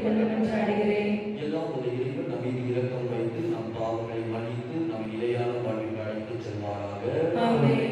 கொள்ள மன்றாடுகிறேன் எல்லாம் ஒரு இறைவன் நம் மீது இரக்கம் வைத்து நம் பாவங்களை மன்னித்து நம் நிலையான வாழ்வில் அழைத்து செல்வாராக ஆமென்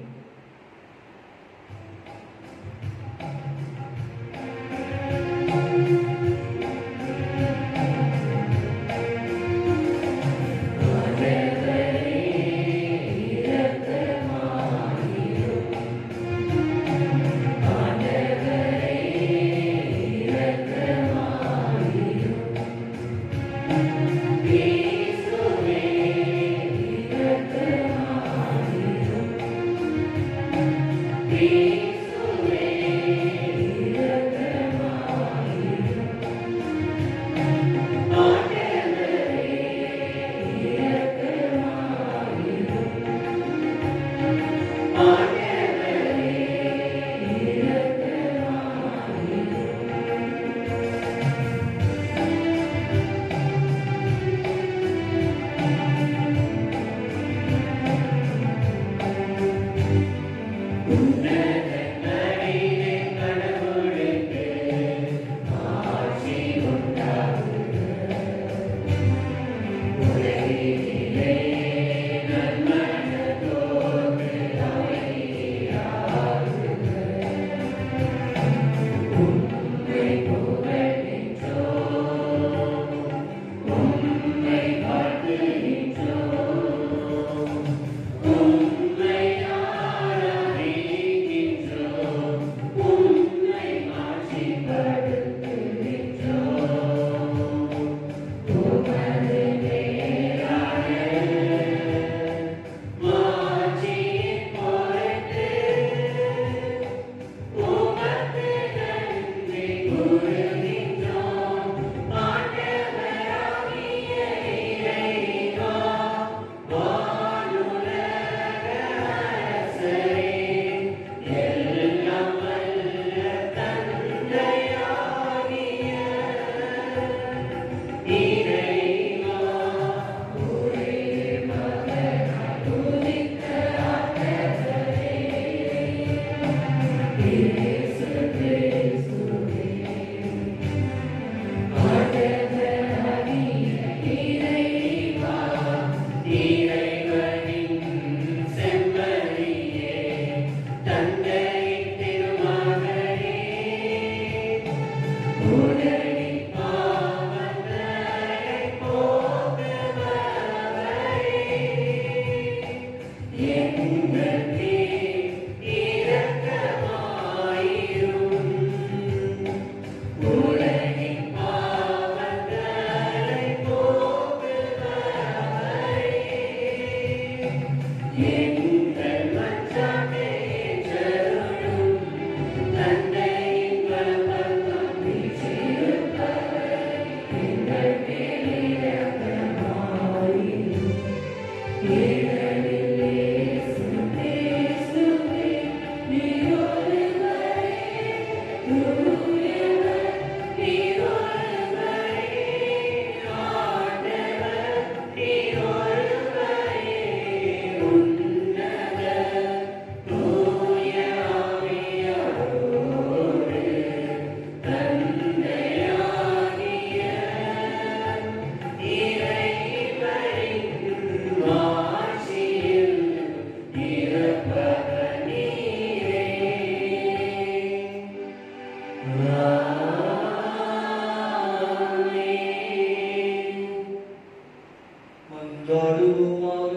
மன்றாடுவோமாக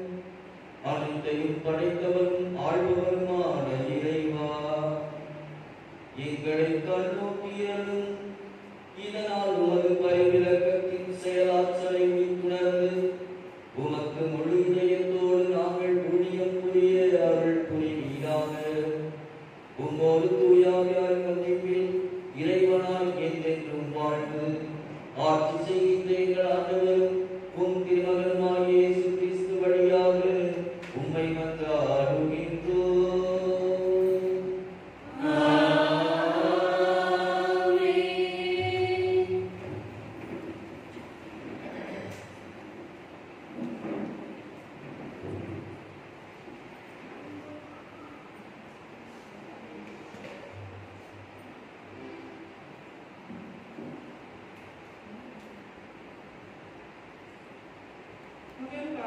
அனைத்தையும் படைத்தவரும் ஆழ்பவருமான இறைவா எங்களை கண்ணோக்கியதும் இதனால் உமது பரிவிலக்கத்தின் செயலாற்றலை உணர்ந்து உமக்கு முழு இதயத்தோடு நாங்கள் ஊழியம் புரிய அருள் புரிவீராக உம்மோடு தூயாவியார் மன்னிப்பில் இறைவனாய் என்றென்றும் வாழ்ந்து ஆட்சி செய்கின்ற எங்கள் ஆண்டவரும் உம் திருமகனுமாய் இயேசு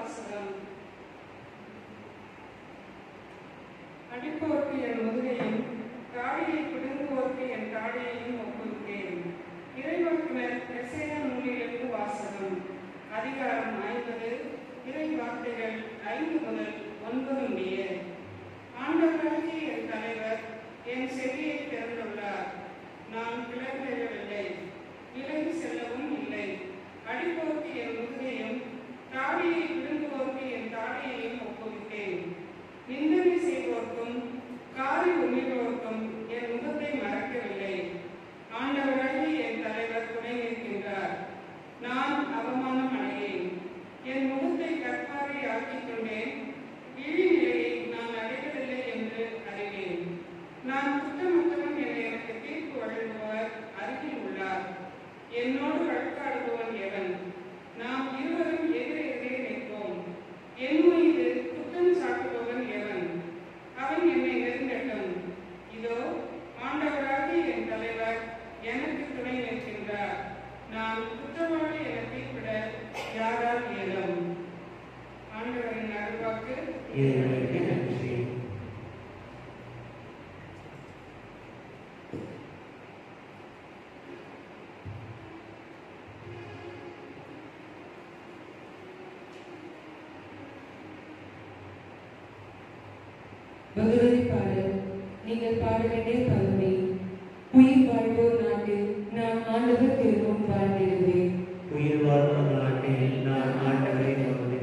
வாசகம் அடிப்போருக்கு என் முதுகையும் தாடியை பிடுங்குவோருக்கு என் தாடியையும் ஒப்புவித்தேன் இறைவாக்கினர் எசேயா நூலிலிருந்து வாசகம் அதிகாரம் ஐம்பது இறை வார்த்தைகள் ஐந்து முதல் ஒன்பது முடிய ஆண்டவராகிய என் தலைவர் என் செவியை திறந்துள்ளார் நான் கிளம்பவில்லை விலகி செல்லவும் இல்லை அடிப்போருக்கு என் முதுகையும் தாடியை விழுங்குவோருக்கு என் தாடியையும் ஒப்புவித்தேன் நிந்தனை செய்வோர்க்கும் காரி உமிழ்வோர்க்கும் என் முகத்தை மறக்கவில்லை ஆண்டவராகி என் தலைவர் துணை நிற்கின்றார் நான் அவமானம் அடையேன் என் முகத்தை கற்பாரை ஆக்கிக் கொண்டேன் இழிநிலையை நான் அடைவதில்லை என்று அறிவேன் நான் குற்றமற்றவன் என எனக்கு தீர்ப்பு வழங்குபவர் அருகில் உள்ளார் என்னோடு வழக்காடுபவன் எவன் நாம் இருவரும் எதிரே எதிரே நிற்போம் என் மீது குற்றம் சாட்டுபவன் எவன் அவன் என்னை நெருங்கட்டும் இதோ ஆண்டவராகிய என் தலைவர் எனக்கு துணை நிற்கின்றார் நான் குற்றவாளி என தீர்ப்பிட யாரால் இயலும் ஆண்டவரின் அருள்வாக்கு இறைவனுக்கு நன்றி பகவதி பாடல் நீங்கள் பாட வேண்டிய பகுதி உயிர் வாழ்வோர் நாட்டில் நான் ஆண்டவர் திரும்பவும் வாழ்ந்திருவேன் உயிர் வாழ்வோர் நாட்டில் நான் ஆண்டவரை நம்புகிறேன்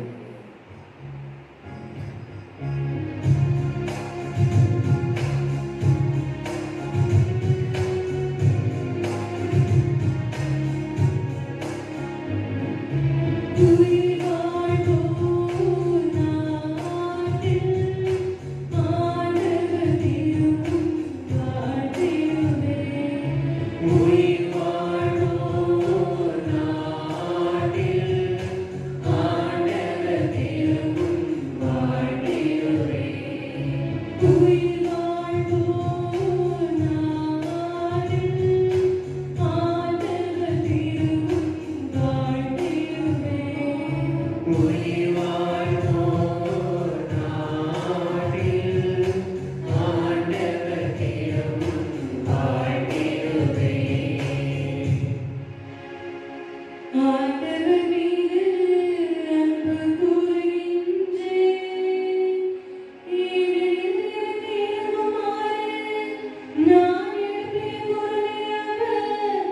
உயிர் வாழ்வோர் நாட்டில் ஆண்டவர் திரும்பவும் வாழ்ந்திருவேன் உயிர் வாழ்வோர் நாட்டில் ஆண்டவர் திரும்பும் வாழ்ந்திடுவேன் உயிர் வாழ்வோர் நாட்டில் ஆண்டவர் திரும்பவும் வாழ்ந்திருவேன் உயிர் வாழ்வோர் நாட்டில் ஆண்டவர் திரும்பும் வாழ்ந்திடுவேன் ஆண்டவர் மீது அன்பு கூறுகின்றேன். ஏனெனில் திரும்புமாறு நான் எழுப்பிய குரலை அவர்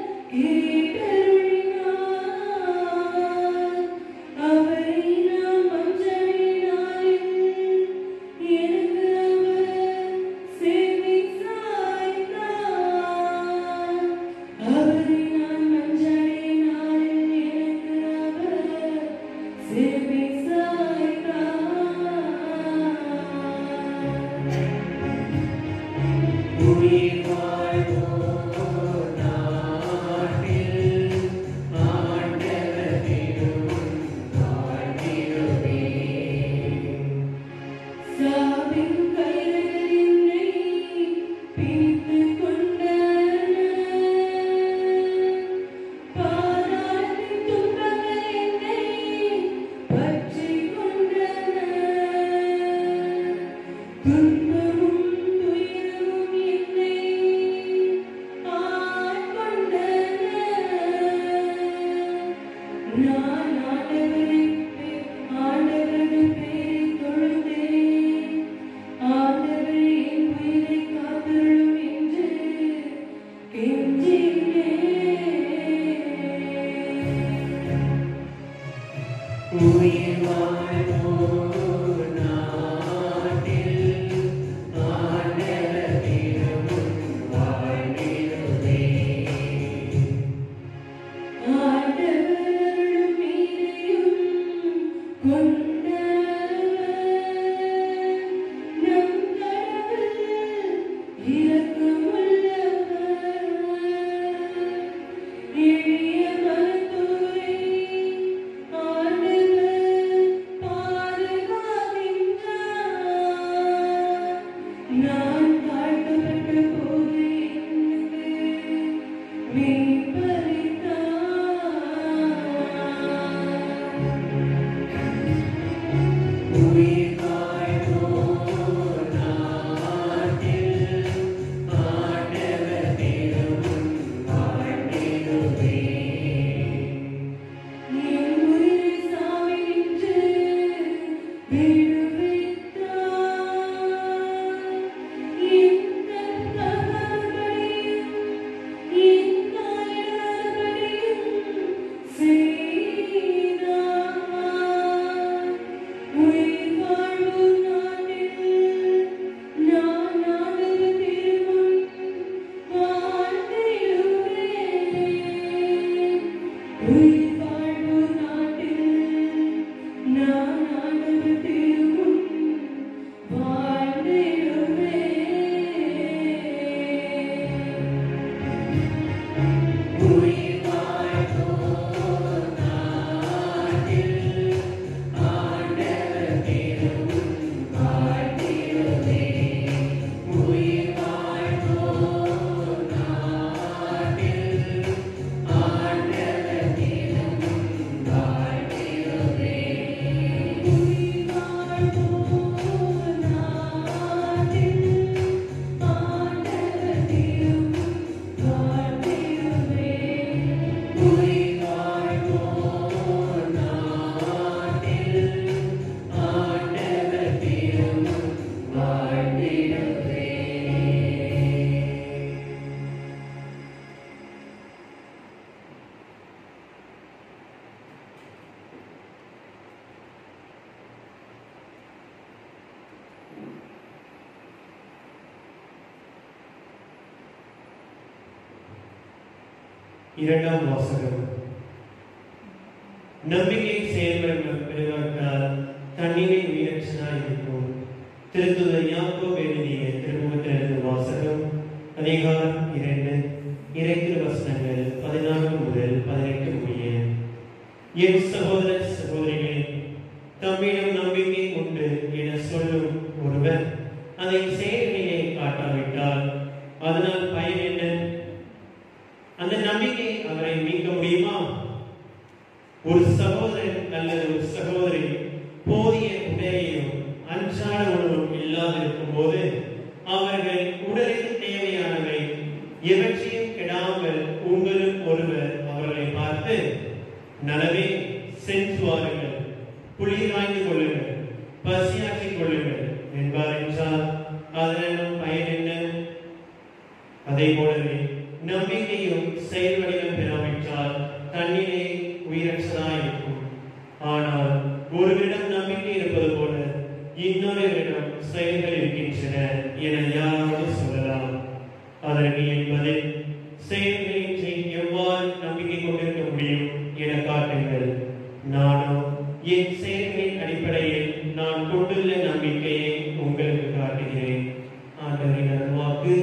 கேட்டருளினார். அவரை நான் மஞ்சளினாலும் எனக்கு அவர் செவி சாய்த்தார். அவரை நான் மஞ்சளினாலும் எனக்கு அவர் செவி சாய்த்தார். உயிர் வாழ்வோர் நாட்டில் ஆண்டவர் திரும்பும் வாழ்ந்திடுவேன் சாவின் கயிறுகள் என்னை பிணித்துக் கொண்டன. பாதாளத்தின் துன்பங்கள் என்னை பற்றிக் கொண்டன. துன்பமும் துயரமும் என்னை ஆட்கொண்டன. நான் ஆண்டவரை ஆண்டவரது பேரை தொழுதேன் ஆண்டவரே என் உயிரை காத்தருளும் என்று கெஞ்சினேன் உயிர் வாழ்வோர் நாட்டில் ஆண்டவர் திரும்பும் வாழ்ந்திடுவேன் ஆண்டவருளும் உயிர் வாழ்வு நாட்டில் நான் ஆண்டவர் திருமுன் வாழ்ந்திடுவேன் உயிர் வாழ்வோர் நாட்டில் ஆண்டவர் திருமுன் வாழ்ந்திடுவேன் உயிர் வாழ்வோர் நாட்டில் ஆண்டவர் திருமுன் வாழ்ந்திடுவேன் உயிர் வாழ்வோர் நாட்டில் ஆண்டவர் திருமுன் வாழ்ந்திடுவேன் உயிர் வாழ்வோர் நாட்டில் ஆண்டவர் திருமுன் வாழ்ந்திடுவேன் இரண்டாம் வாசகம் நம்பிக்கை செயல்படுவதால் தண்ணீரை உயர்ச்சினாய் இருக்கும் திருத்துதர் யாக்கோ எழுதிய திருமுகத்திலிருந்து வாசகம் அதிகாரம் இரண்டு இறைத்திரு வசனங்கள் பதினான்கு முதல் பதினெட்டு முடிய என் சகோதர சகோதரிகளே தம்மிடம் நம்பிக்கை உண்டு என சொல்லும் ஒருவர் அதை செயல்களிலே காட்டாவிட்டால் அதனால் பயன் என்ன அந்த நம்பிக்கை அவரை மீட்க முடியுமா ஒரு சகோதரன் அல்லது ஒரு சகோதரி போதிய உடையையும் அன்றாட உணவும் இல்லாதிருக்கும் போது அவர்கள் உடலுக்கு தேவையானவை எவற்றையும் கெடாமல் உங்களும் ஒருவர் அவர்களை பார்த்து நலவே சென்று வாருங்கள் குளிர் வாங்கி கொள்ளுங்கள் பசியாற்றிக் கொள்ளுங்கள் என்பார் என்றால் அதனால் பயன் என்ன அதே போலவே நம்பிக்கையும் செயல் வடிவம் பெறாவிட்டால் தண்ணீரே உயிரற்றதாயிருக்கும் ஆனால் ஒருவரிடம் நம்பிக்கை இருப்பது போல இன்னொருவரிடம் செயல்கள் இருக்கின்றன என யாராவது சொல்லலாம் அதற்கு என்பது செயல்களின்றி எவ்வாறு நம்பிக்கை கொண்டிருக்க முடியும் என காட்டுங்கள் நானும் என் செயல்களின் அடிப்படையில் நான் கொண்டுள்ள நம்பிக்கையை உங்களுக்கு காட்டுகிறேன் ஆண்டவரின் அருள்வாக்கு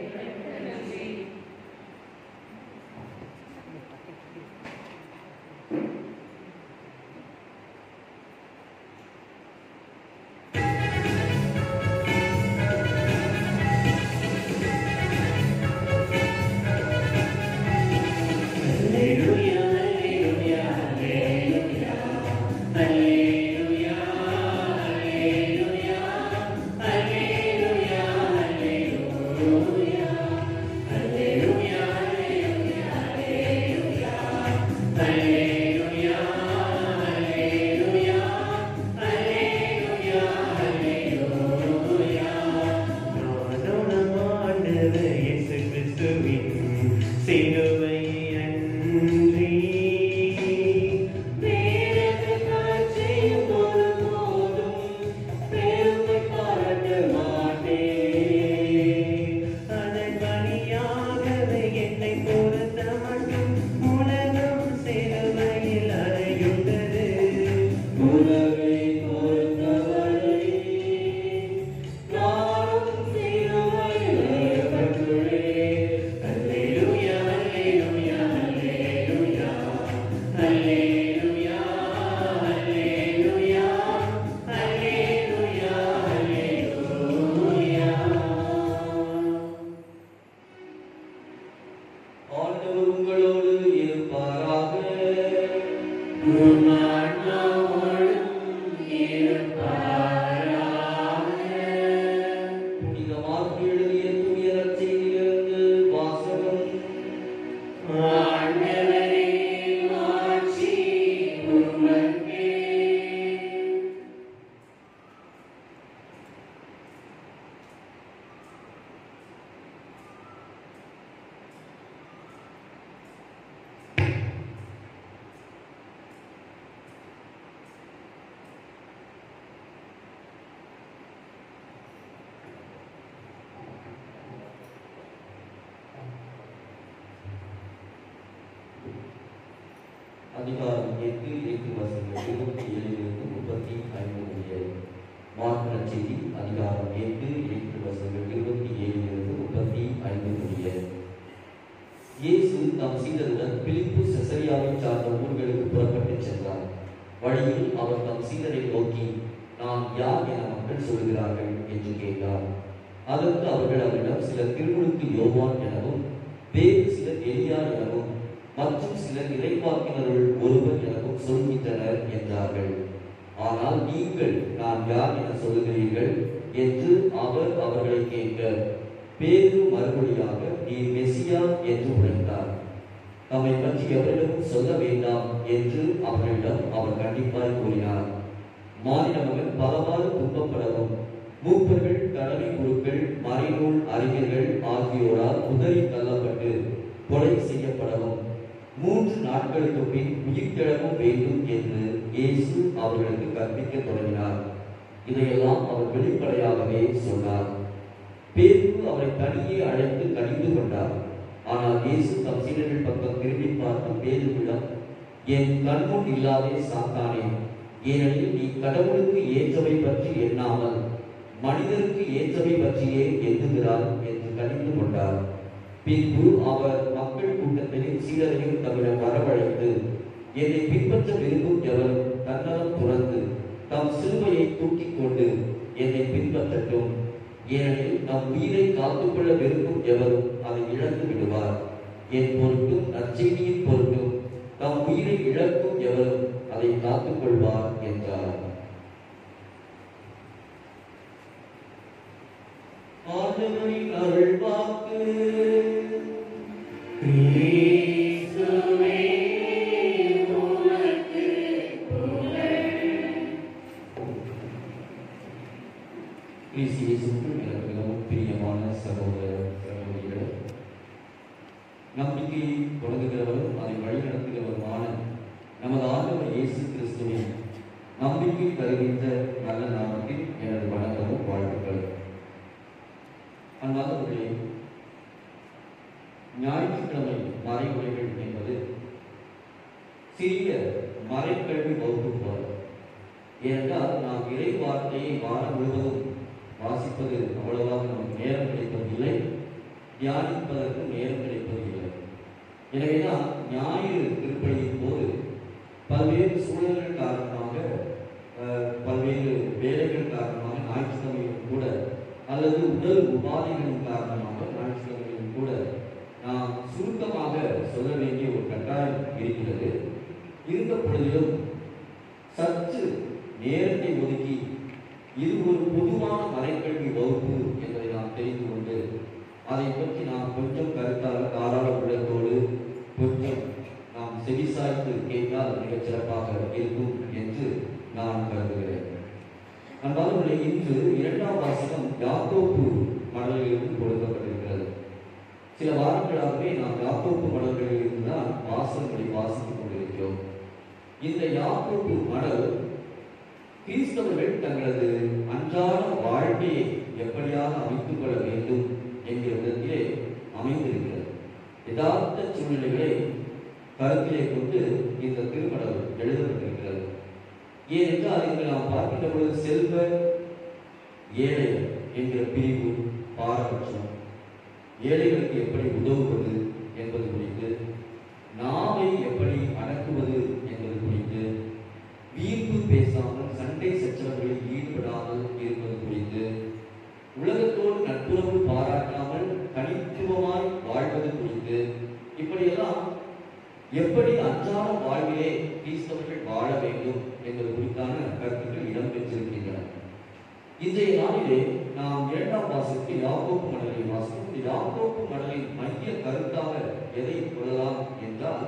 சிலுவை அன்றி வேறெது காட்சியும் ஒருபோதும் பெருமை பாராட்ட மாட்டேன். அதன் வழியாகவே என்னை பொறுத்த மட்டும் உலகம் சிலுவையில் அறையுண்டது உலகை பொறுத்தவரை நானும் சிலுவையில் அறையப்பட்டுள்ளேன். அல்லேலூயா, அல்லேலூயா, அல்லேலூயா. அல்லேலூயா, அல்லேலூயா, அல்லேலூயா, அல்லேலூயா. ஆண்டவர் உங்களோடு இருப்பாராக உம் ஆன்மாவோடும் இருப்பாராக. புனித மார்க்கு எழுதிய தூய நற்செய்தியிலிருந்து வாசகம் ஆண்டவரே மாட்சி உமக்கே. அதிகாரம் எட்டு எட்டு வசனங்கள் இருபத்தி ஏழிலிருந்து முப்பத்தி ஐந்து முடிய மார்க் நற்செய்தி அதிகாரம் எட்டு எட்டு வசனங்கள் இருபத்தி ஏழிலிருந்து முப்பத்தி ஐந்து முடிய இயேசு தம் சீடருடன் பிலிப்பு செசரியாவை சார்ந்த ஊர்களுக்கு புறப்பட்டுச் சென்றார் வழியில் அவர் தம் சீடரை நோக்கி நான் யார் என மக்கள் சொல்கிறார்கள் என்று கேட்டார் அதற்கு அவர்கள் அவரிடம் சிலர் திருமுழுக்கு யோவான் எனவும் வேறு சிலர் எலியா எனவும் மற்றும் சிலர் இறைவாக்கினருள் ஒருவர் எனவும் சொல்கின்றனர் என்றார்கள் ஆனால் நீங்கள் நான் யார் என சொல்லுகிறீர்கள் என்று அவர் அவர்களை கேட்க பேரு மறுமொழியாக நீ மெசியா என்று உரைத்தார் தம்மை பற்றி எவரிடமும் சொல்ல வேண்டாம் என்று அவர்களிடம் அவர் கண்டிப்பாய் கூறினார் மாநில மகன் பலவாறு துன்பப்படவும் மூப்பர்கள் தலைமை குருக்கள் மறைநூல் அறிஞர்கள் ஆகியோரால் உதறி தள்ளப்பட்டு கொலை செய்யப்படவும் மூன்று நாட்களுக்கு பின் உயிர்த்தெழவும் வேண்டும் என்று இயேசு அவர்களுக்கு கற்பிக்க தொடங்கினார் இதையெல்லாம் அவர் வெளிப்படையாகவே சொன்னார் பேதுரு அவரை தனியே அழைத்து கடிந்து கொண்டார் ஆனால் இயேசு தம் சீடர்கள் பக்கம் திரும்பி பார்த்து பேதுருவிடம் என் கண்முன் இல்லாதே சாத்தானே ஏனெனில் நீ கடவுளுக்கு ஏற்றவை பற்றி எண்ணாமல் மனிதருக்கு ஏற்றவை பற்றியே எண்ணுகிறார் என்று கடிந்து கொண்டார் பின்பு அவர் மக்கள் கூட்டத்தையும் சீடரையும் தம்மிடம் வரவழைத்து என்னை பின்பற்ற விரும்பும் எவரும் தன்னலம் துறந்து தம் சிலுவையை தூக்கிக் கொண்டு என்னை பின்பற்றட்டும் ஏனெனில் நம் உயிரை காத்துக்கொள்ள விரும்பும் எவரும் அதை இழந்து விடுவார் என் பொருட்டும் நற்செய்தியின் பொருட்டும் தம் உயிரை இழக்கும் எவரும் அதை காத்துக்கொள்வார் என்றார் ஆண்டவரின் அருள் வாக்கு கிறிஸ்துவே உமக்கு கிறிஸ்து இயேசுவுக்குள் எனக்கு மிகவும் பிரியமான சகோதர சகோதரிகளே நம்பிக்கையை தொடங்குகிறவரும் அதை வழிநடத்துகிறவருமான நமது ஆண்டவர் இயேசு கிறிஸ்துவின் நம்பிக்கை தருகின்ற நல்ல நாமத்தில் எனது வணக்கமும் வாழ்த்துக்கள் அன்பாதவர்களே ஞாயிற்றுக்கிழமை மறைமுறைகள் என்பது சிறிய மறைக்கல்வி வகுப்பு போல ஏனென்றால் நாம் இறை வார்த்தையை வாரம் முழுவதும் வாசிப்பது அவ்வளவாக நமக்கு நேரம் கிடைப்பதில்லை தியானிப்பதற்கு நேரம் கிடைப்பதில்லை எனவேதான் ஞாயிறு திருப்பலியின் போது பல்வேறு சூழல்கள் காரணமாக அஹ், பல்வேறு வேலைகள் காரணமாக ஞாயிற்றுக்கிழமையும் கூட அல்லது உடல் உபாதைகளின் காரணமாக ஞாயிற்றுக்கிழமையும் கூட நாம் சுருக்கமாக சொல்ல வேண்டிய ஒரு கட்டாயம் இருக்கிறது இருந்த பொழுதிலும் சற்று நேரத்தை ஒதுக்கி இது ஒரு பொதுவான மறைக்கல்வி வகுப்பு என்பதை நாம் தெரிந்து கொண்டு அதை பற்றி நாம் கொஞ்சம் கருத்தாக தாராள உள்ளத்தோடு கொஞ்சம் நாம் செவிசாய்த்து கேட்டால் மிகச் சிறப்பாக இருக்கும் என்று நான் கருதுகிறேன் அன்பாளர்களே இன்று இரண்டாம் வாசகம் யாக்கோப்பு மடலிலிருந்து கொடுக்கப்பட்டிருக்கிறது சில வாரங்களாகவே நாம் யாக்கோப்பு மடல்களில் இருந்து தான் வாசகங்களை வாசித்துக் கொண்டிருக்கிறோம் இந்த யாக்கோப்பு மடல் கிறிஸ்தவர்கள் தங்களது அன்றாட வாழ்க்கையை எப்படியாக அமைத்துக் கொள்ள வேண்டும் என்கிற விதத்திலே அமைந்திருக்கிறது யதார்த்த சூழ்நிலைகளை கருத்திலே கொண்டு இந்த திருமடல் எழுதப்பட்டிருக்கிறது ஏனென்றால் இங்கு நாம் பார்க்கின்ற பொழுது செல்வ ஏழை என்கிற பிரிவு பாரபட்சம் ஏழைகளுக்கு எப்படி உதவுவது என்பது குறித்து நாவை எப்படி அடக்குவது என்பது குறித்து வீம்பு பேசாமல் சண்டை சச்சரவுகளில் ஈடுபடாமல் இருப்பது குறித்து உலகத்தோடு நட்புறவு பாராட்டாமல் தனித்துவமாய் வாழ்வது குறித்து இப்படியெல்லாம் எப்படி அன்றாட வாழ்விலே கிறிஸ்தவர்கள் வாழ வேண்டும் என்பது குறித்தான கருத்துக்கள் இடம்பெற்றிருக்கின்றன இன்றைய நாளிலே நாம் இரண்டாம் வாசத்தில் யாக்கோப்பு மடலை வாசிக்கும் இந்த யாக்கோப்பு மடலின் மைய கருத்தாக எதை கொள்ளலாம் என்றால்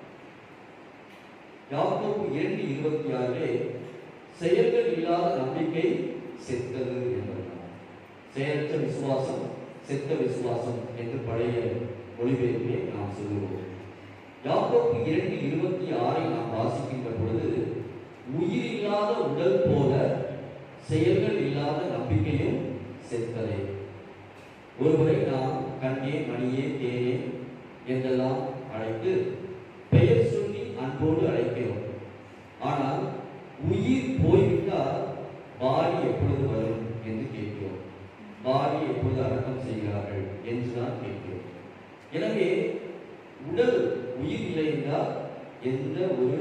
யாக்கோப்பு இரண்டு இருபத்தி ஆறிலே செயல்கள் இல்லாத நம்பிக்கை செத்தது என்பதுதான் செயலற்ற விசுவாசம் செத்த விசுவாசம் என்று பழைய மொழிபெயர்ப்பிலே நாம் சொல்லுவோம் யாக்கோப்பு இரண்டு இருபத்தி ஆறை நாம் வாசிக்கின்ற பொழுது உயிர் இல்லாத உடல் போல செயல்கள் இல்லாத நம்பிக்கையும் செத்ததே ஒருவரை நாம் கண்ணே மணியே தேனே என்றெல்லாம் அழைத்து பெயர் சொல்லி அன்போடு அழைக்க பாரி எப்பொழுது வரும் என்று கேட்கிறோம் பாரி எப்பொழுது அடக்கம் செய்கிறார்கள் என்று தான் கேட்கிறோம் எனவே உடல் உயிர் இல்லை என்றால் எந்த ஒரு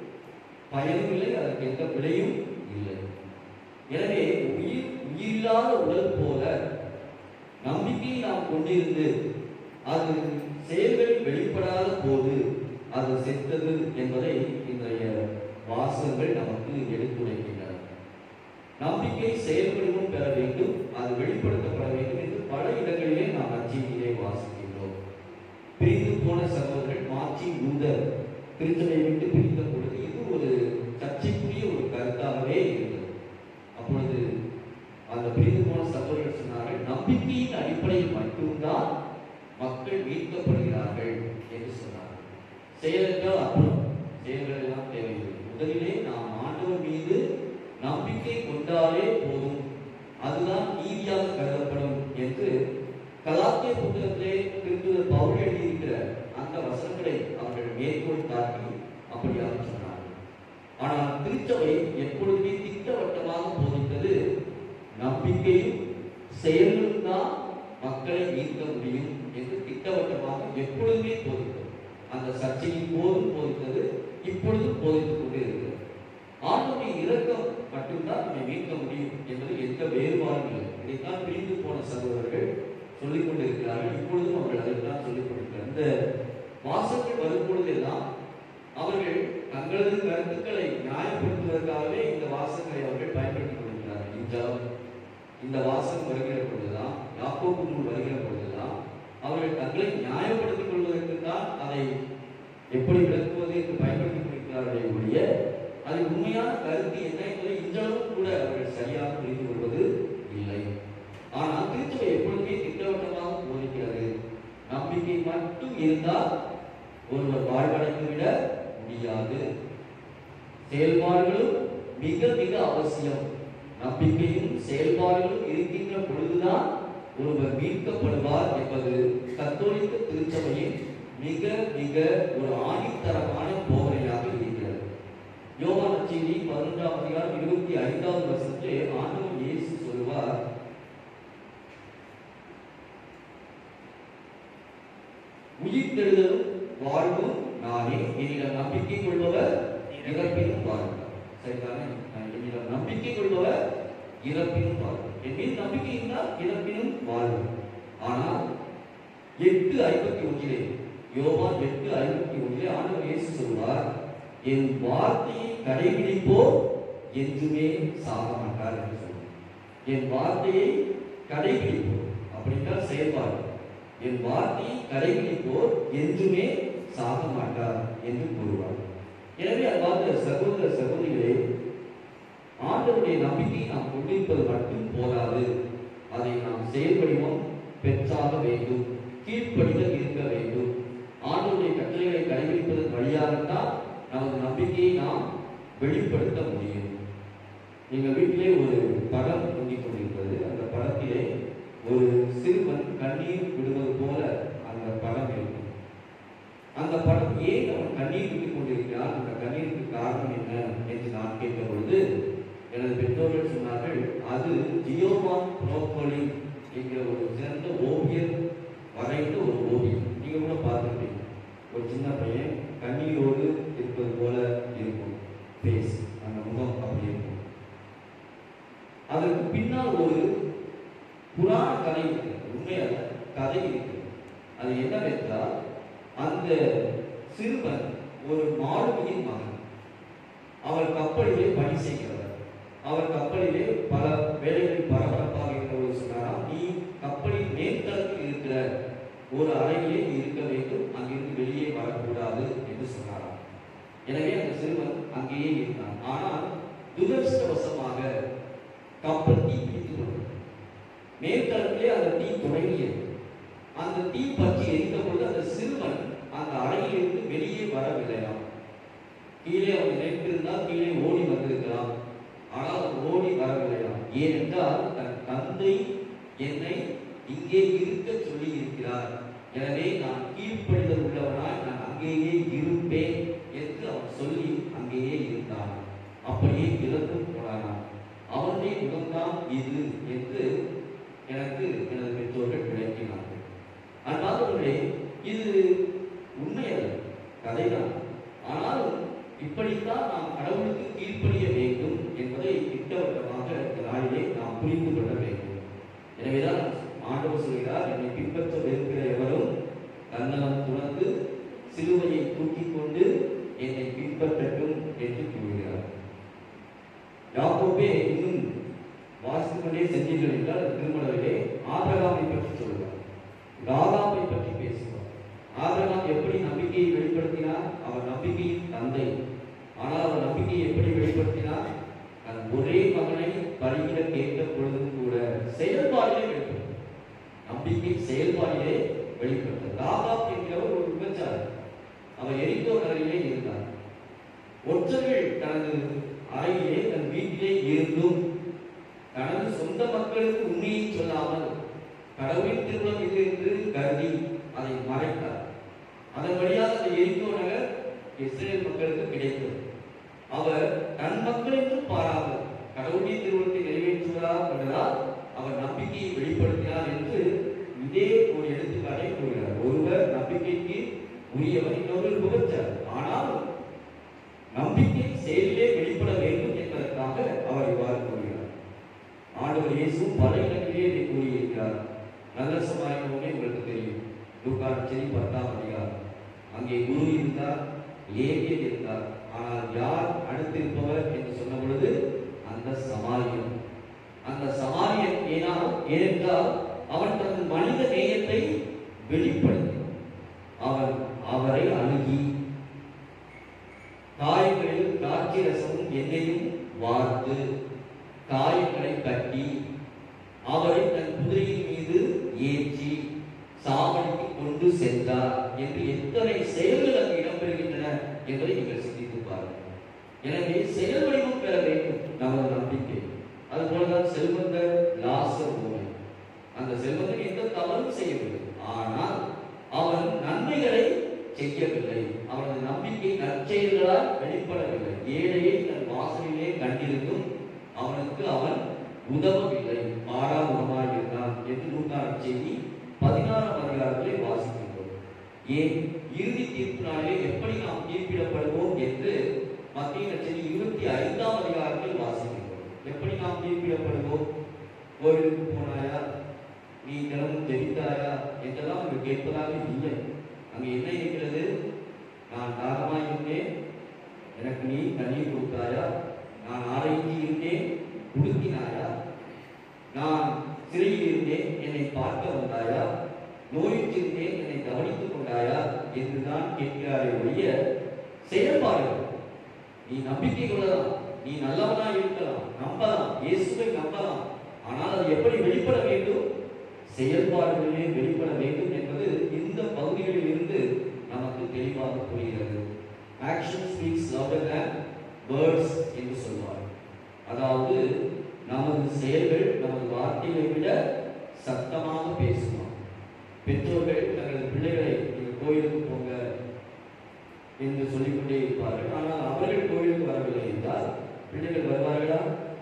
பயனும் இல்லை அதற்கு எந்த விலையும் இல்லை எனவே உயிர் உயிரில்லாத உடல் போல நம்பிக்கையை நாம் கொண்டிருந்து அது செயல்களில் வெளிப்படாத போது அது செத்தது என்பதை இன்றைய வாசகங்கள் நமக்கு எடுத்துரைக்கின்றன நம்பிக்கை செயல்களிலும் பெற வேண்டும் அது வெளிப்படுத்தப்பட வேண்டும் என்று பல இடங்களிலே நாம் நச்செய்தியிலே வாசிக்கின்றோம் பிரிந்து போன சகோதரர்கள் மாற்றி யூதர் கிறிஸ்தவை விட்டு பிரிந்த பொழுது இது ஒரு சர்ச்சைக்குரிய ஒரு கருத்தாகவே இருந்தது அப்பொழுது அந்த பிரிந்து போன சகோதரர்கள் சொன்னார்கள் நம்பிக்கையின் அடிப்படையில் மட்டும்தான் மக்கள் மீட்கப்படுகிறார்கள் என்று சொன்னார்கள் செயல் என்றால் அப்புறம் செயல்கள் எல்லாம் தேவையில்லை முதலிலே நாம் ஆண்டவர் மீது நம்பிக்கை கொண்டாலே போதும் அதுதான் நீதியாக கருதப்படும் என்று கலாத்திய புத்தகத்திலே திருத்துவர் பவுல் எழுதியிருக்கிற அந்த வசனங்களை அவர்கள் மேற்கோள் காட்டி அப்படியாக சொன்னார்கள் ஆனால் திருச்சபை எப்பொழுதுமே திட்டவட்டமாக போதித்தது நம்பிக்கையும் செயல்களும் தான் மக்களை மீட்க முடியும் என்று திட்டவட்டமாக எப்பொழுதுமே போதித்தது அந்த சர்ச்சையின் போதும் போதித்தது இப்பொழுதும் போதித்துக் கொண்டே இருக்கிறது ஆண்டவருடைய இரக்கம் மட்டும்தான் நம்மை மீட்க முடியும் என்பது எந்த வேறுபாடும் இல்லை இதைத்தான் பிரிந்து போன சகோதரர்கள் சொல்லிக் கொண்டிருக்கிறார்கள் இப்பொழுதும் அவர்கள் அதைத்தான் சொல்லிக் கொண்டிருக்கிறார் இந்த வாசங்கள் வரும் பொழுதெல்லாம் அவர்கள் தங்களது கருத்துக்களை நியாயப்படுத்துவதற்காகவே இந்த வாசங்களை அவர்கள் பயன்படுத்திக் கொண்டிருக்கிறார்கள் இந்த இந்த வாசகம் வருகிற பொழுதுதான் யாக்கோபு நூல் வருகிற பொழுதுதான் அவர்கள் தங்களை நியாயப்படுத்திக் கொள்வதற்கு தான் அதை எப்படி விளக்குவது என்று பயன்படுத்திக் கொண்டிருக்கிறார்களே ஒழிய அதில் உண்மையான கருத்து என்ன என்பதை இன்றளவும் கூட அவர்கள் சரியாக புரிந்து கொள்வது இல்லை ஆனால் திருச்சபை எப்பொழுதுமே திட்டவட்டமாக போதிக்கிறது நம்பிக்கை மட்டும் இருந்தால் ஒருவர் வாழ்வடைந்து விட முடியாது செயல்பாடுகளும் மிக மிக அவசியம் நம்பிக்கையும் செயல்பாடுகளும் இருக்கின்ற பொழுதுதான் ஒருவர் மீட்கப்படுவார் என்பது கத்தோலிக்க திருச்சபையின் மிக மிக ஒரு ஆணித்தரமான போதனையாக இருக்கிறது யோவான செய்தி பதினொன்றாம் அதிகாரம் இருபத்தி ஐந்தாவது வருஷத்திலே ஆண்டவர் இயேசு சொல்வார் உயிர் தெழுதலும் வாழ்வும் நானே என்னிடம் நம்பிக்கை கொள்பவர் இறப்பினும் வாழ்வார் சரிதானே நான் என்னிடம் நம்பிக்கை கொள்பவர் இறப்பினும் வாழ்வார் என் மீது நம்பிக்கை இருந்தால் இறப்பினும் வாழ்வும் ஆனால் எட்டு ஐம்பத்தி ஒன்றிலே யோவான் எட்டு ஐம்பத்தி ஒன்றிலே ஆண்டவர் இயேசு சொல்வார் என் வார்த்தையை கடைபிடிப்போர் என்றுமே சாக மாட்டார் என்று சொல்வார் என் வார்த்தையை கடைபிடிப்போர் அப்படின்றால் செயல்பாடு என் வார்த்தையை கடைபிடிப்போர் என்றுமே சாக மாட்டார் என்று கூறுவார் எனவே அவ்வாறு சகோதர சகோதரிகளே ஆண்டவருடைய நம்பிக்கையை நாம் கொண்டிருப்பது மட்டும் போதாது அதை நாம் செயல்படிவோம் பெற்றாக வேண்டும் கீழ்ப்படிதல் இருக்க வேண்டும் ஆண்டவருடைய கட்டளைகளை கடைபிடிப்பதன் வழியாகத்தான் நமது நம்பிக்கையை நாம் வெளிப்படுத்த முடியும் எங்கள் வீட்டிலே ஒரு படம் தொங்கிக் கொண்டிருக்கிறது அந்த படத்திலே ஒரு சிறுவன் கண்ணீர் விடுவது போல அந்த படம் இருக்கும் அந்த படம் ஏன் அவன் கண்ணீர் விட்டுக் கொண்டிருக்கிறான் அந்த கண்ணீருக்கு காரணம் என்ன என்று நான் கேட்ட பொழுது எனது பெற்றோர்கள் சொன்னார்கள் அது ஜியோவான் புரோக்கோலி என்கிற ஒரு சிறந்த ஓவியர் வரைந்த ஒரு ஓவியம் நீங்க கூட பார்த்துருப்பீங்க ஒரு சின்ன பையன் கண்ணீரோடு இருப்பது போல இருக்கும் ஃபேஸ் அந்த முகம் அப்படி இருக்கும் அதற்கு பின்னால் ஒரு புராண கதை இருக்கு உண்மை அல்ல கதை இருக்கு அது என்னவென்றால் அந்த சிறுவன் ஒரு மாலுமியின் மகன் அவர் கப்பலிலே பணி செய்கிறவர் அவர் கப்பலிலே பல வேலைகளில் பரபரப்பாக இருக்கிறவர் சொன்னாராம் நீ கப்பலின் மேல்தளத்தில் இருக்கிற ஒரு அறையிலே நீ இருக்க வேண்டும் அங்கிருந்து வெளியே வரக்கூடாது என்று சொன்னாராம் எனவே அந்த சிறுவன் அங்கேயே இருந்தான் ஆனால் துரதிருஷ்டவசமாக கப்பல் தீ பிடித்து கொண்டது மேல்தளத்திலே அந்த தீ தொடங்கியது அந்த தீ பற்றி எரிந்த பொழுது அந்த சிறுவன் அந்த அறையிலிருந்து வெளியே வரவில்லையாம் கீழே அவன் நினைத்திருந்தால் கீழே ஓடி வந்திருக்கலாம் ஆனால் அவன் ஓடி வரவில்லையாம் ஏனென்றால் தன் தந்தை என்னை இங்கே இருக்க சொல்லி இருக்கிறார் எனவே நான் கீழ்ப்படிதல் உள்ளவனாய் நான் அங்கேயே இருப்பேன் என்று அவன் சொல்லி அங்கேயே இருந்தான் அப்படியே இறந்து போனானாம் அவனுடைய நோக்கம் இது என்று எனக்கு எனது பெற்றோர்கள் விளக்கினார்கள் அன்பாதவர்களே இது உண்மை அல்ல கதைதான் ஆனாலும் இப்படித்தான் நாம் கடவுளுக்கு கீழ்ப்படிய வேண்டும் என்பதை திட்டவட்டமாக இந்த நாளிலே நாம் புரிந்து கொள்ள வேண்டும் எனவேதான் ஆண்டவர் சொல்கிறார் என்னை பின்பற்ற விரும்புகிற எவரும் தன்னலம் துணர்ந்து சிலுவையை தூக்கிக் கொண்டு என்னை பின்பற்றட்டும் என்று கூறுகிறார் யாக்கோபே இன்னும் வாசித்துக் கொண்டே சென்றீர்கள் என்றால் அந்த திருமணத்திலே ஆபிரகாமை பற்றி சொல்கிறார் ராகாமை பற்றி பேசுவார் ஆபிரகாம் எப்படி நம்பிக்கையை வெளிப்படுத்தினார் அவர் நம்பிக்கையின் தந்தை ஆனால் அவர் நம்பிக்கையை எப்படி வெளிப்படுத்தினார் தன் ஒரே மகனை பலியிட கேட்ட பொழுதும் கூட செயல்பாடிலே வெளிப்படுத்தார் நம்பிக்கை செயல்பாடிலே வெளிப்படுத்தார் ராகாப் என்கிறவர் ஒரு விபச்சாரி அவர் எரிந்தோ நகரிலே இருந்தார் ஒற்றர்கள் தனது அறையிலே தன் வீட்டிலே இருந்தும் தனது சொந்த மக்களுக்கு உண்மையை சொல்லாமல் கடவுளின் திருமணம் இது என்று கருதி அதை மறைத்தார் அதன் வழியாக அந்த எரிந்தோ நகர் இஸ்ரேல் மக்களுக்கு கிடைத்தது அவர் தன் மக்கள் என்றும் பாராமல் கடவுளின் திருமணத்தை நிறைவேற்றுவதாக கண்டதால் அவர் நம்பிக்கையை வெளிப்படுத்தினார் என்று இதே ஒரு எடுத்துக்காட்டை கூறுகிறார் ஒருவர் நம்பிக்கைக்கு உரியவர் இன்னொருவர் விபச்சார் ஆனாலும் நம்பிக்கை செயலிலே வெளிப்பட வேண்டும் என்பதற்காக அவர் இவ்வாறு கூறுகிறார் ஆண்டவர் இயேசுவும் பல இடங்களிலே இதை கூறியிருக்கிறார் நல்ல சமாளிக்கணும்னே உங்களுக்கு தெரியும் லூக்கான் செய்தி பத்தாம் அதிகாரம் அங்கே குரு இருந்தார் லேவியர் இருந்தார் ஆனால் யார் அடுத்திருப்பவர் என்று சொன்ன பொழுது அந்த சமாரியன் அந்த சமாரியன் ஏனால் ஏனென்றால் அவன் தனது மனித நேயத்தை வெளிப்படுத்தினான் அவன் அவரை அணுகி காயங்களில் திராட்சை ரசமும் எண்ணெயும் வார்த்து காயங்களை கட்டி அவரை தன் குதிரையின் மீது ஏற்றி சாவடிக்கு கொண்டு சென்றார் என்று எத்தனை செயல்கள் அங்கு இடம்பெறுகின்றன என்பதை நீங்கள் சிந்தித்து பாருங்கள் எனவே செயல் வடிவம் பெற வேண்டும் நமது நம்பிக்கை அதுபோலதான் செல்வந்தர் லாசர் ஊமை அந்த செல்வந்தன் எந்த தவறும் செய்யவில்லை ஆனால் அவன் நன்மைகளை செய்யவில்லை அவனது நம்பிக்கை நற்செயல்களால் வெளிப்படவில்லை ஏழையை தன் வாசலிலே கண்டிருந்தும் அவனுக்கு அவன் உதவவில்லை பாராமுகமாக இருந்தான் என்று நூற்றாறு செய்தி பதினாறாம் அதிகாரத்திலே வாசிக்கின்றோம் ஏன் இறுதி தீர்ப்பு நாளிலே எப்படி நாம் தீர்ப்பிடப்படுவோம் என்று மத்திய நச்செய்தி இருபத்தி ஐந்தாம் அதிகாரத்தில் வாசிக்கின்றோம் எப்படி நாம் தீர்ப்பிடப்படுவோம் கோவிலுக்கு போனாயா நீ தினமும் ஜெபித்தாயா என்றெல்லாம் அங்கு கேட்பதாக இல்லை அங்கு என்ன இருக்கிறது நான் தாகமாய் இருந்தேன் எனக்கு நீ தண்ணீர் கொடுத்தாயா நான் ஆராய்ச்சி இருந்தேன் உடுத்தினாயா நான் சிறையில் இருந்தேன் என்னை பார்க்க வந்தாயா நோயிற்றிருந்தேன் என்னை கவனித்துக் கொண்டாயா என்றுதான் கேட்கிறாரே ஒழிய செயல்பாடுகள் நீ நம்பிக்கை கொள்ளலாம் நீ நல்லவனா இருக்கலாம் நம்பலாம் இயேசுவை நம்பலாம் ஆனால் அது எப்படி வெளிப்பட வேண்டும் செயல்பாடுகளிலே வெளிப்பட வேண்டும் என்பது இந்த பகுதிகளில் இருந்து நமக்கு தெளிவாக புரிகிறது action speaks louder than words என்று சொல்வார் அதாவது நமது செயல்கள் நமது வார்த்தைகளை விட சத்தமாக பேசுமா பெற்றோர்கள் தங்களது பிள்ளைகளை நீங்கள் கோயிலுக்கு போங்க என்று சொல்லிக்கொண்டே இருப்பார்கள் ஆனால் அவர்கள் கோயிலுக்கு வரவில்லை என்றால் பிள்ளைகள் வருவார்களா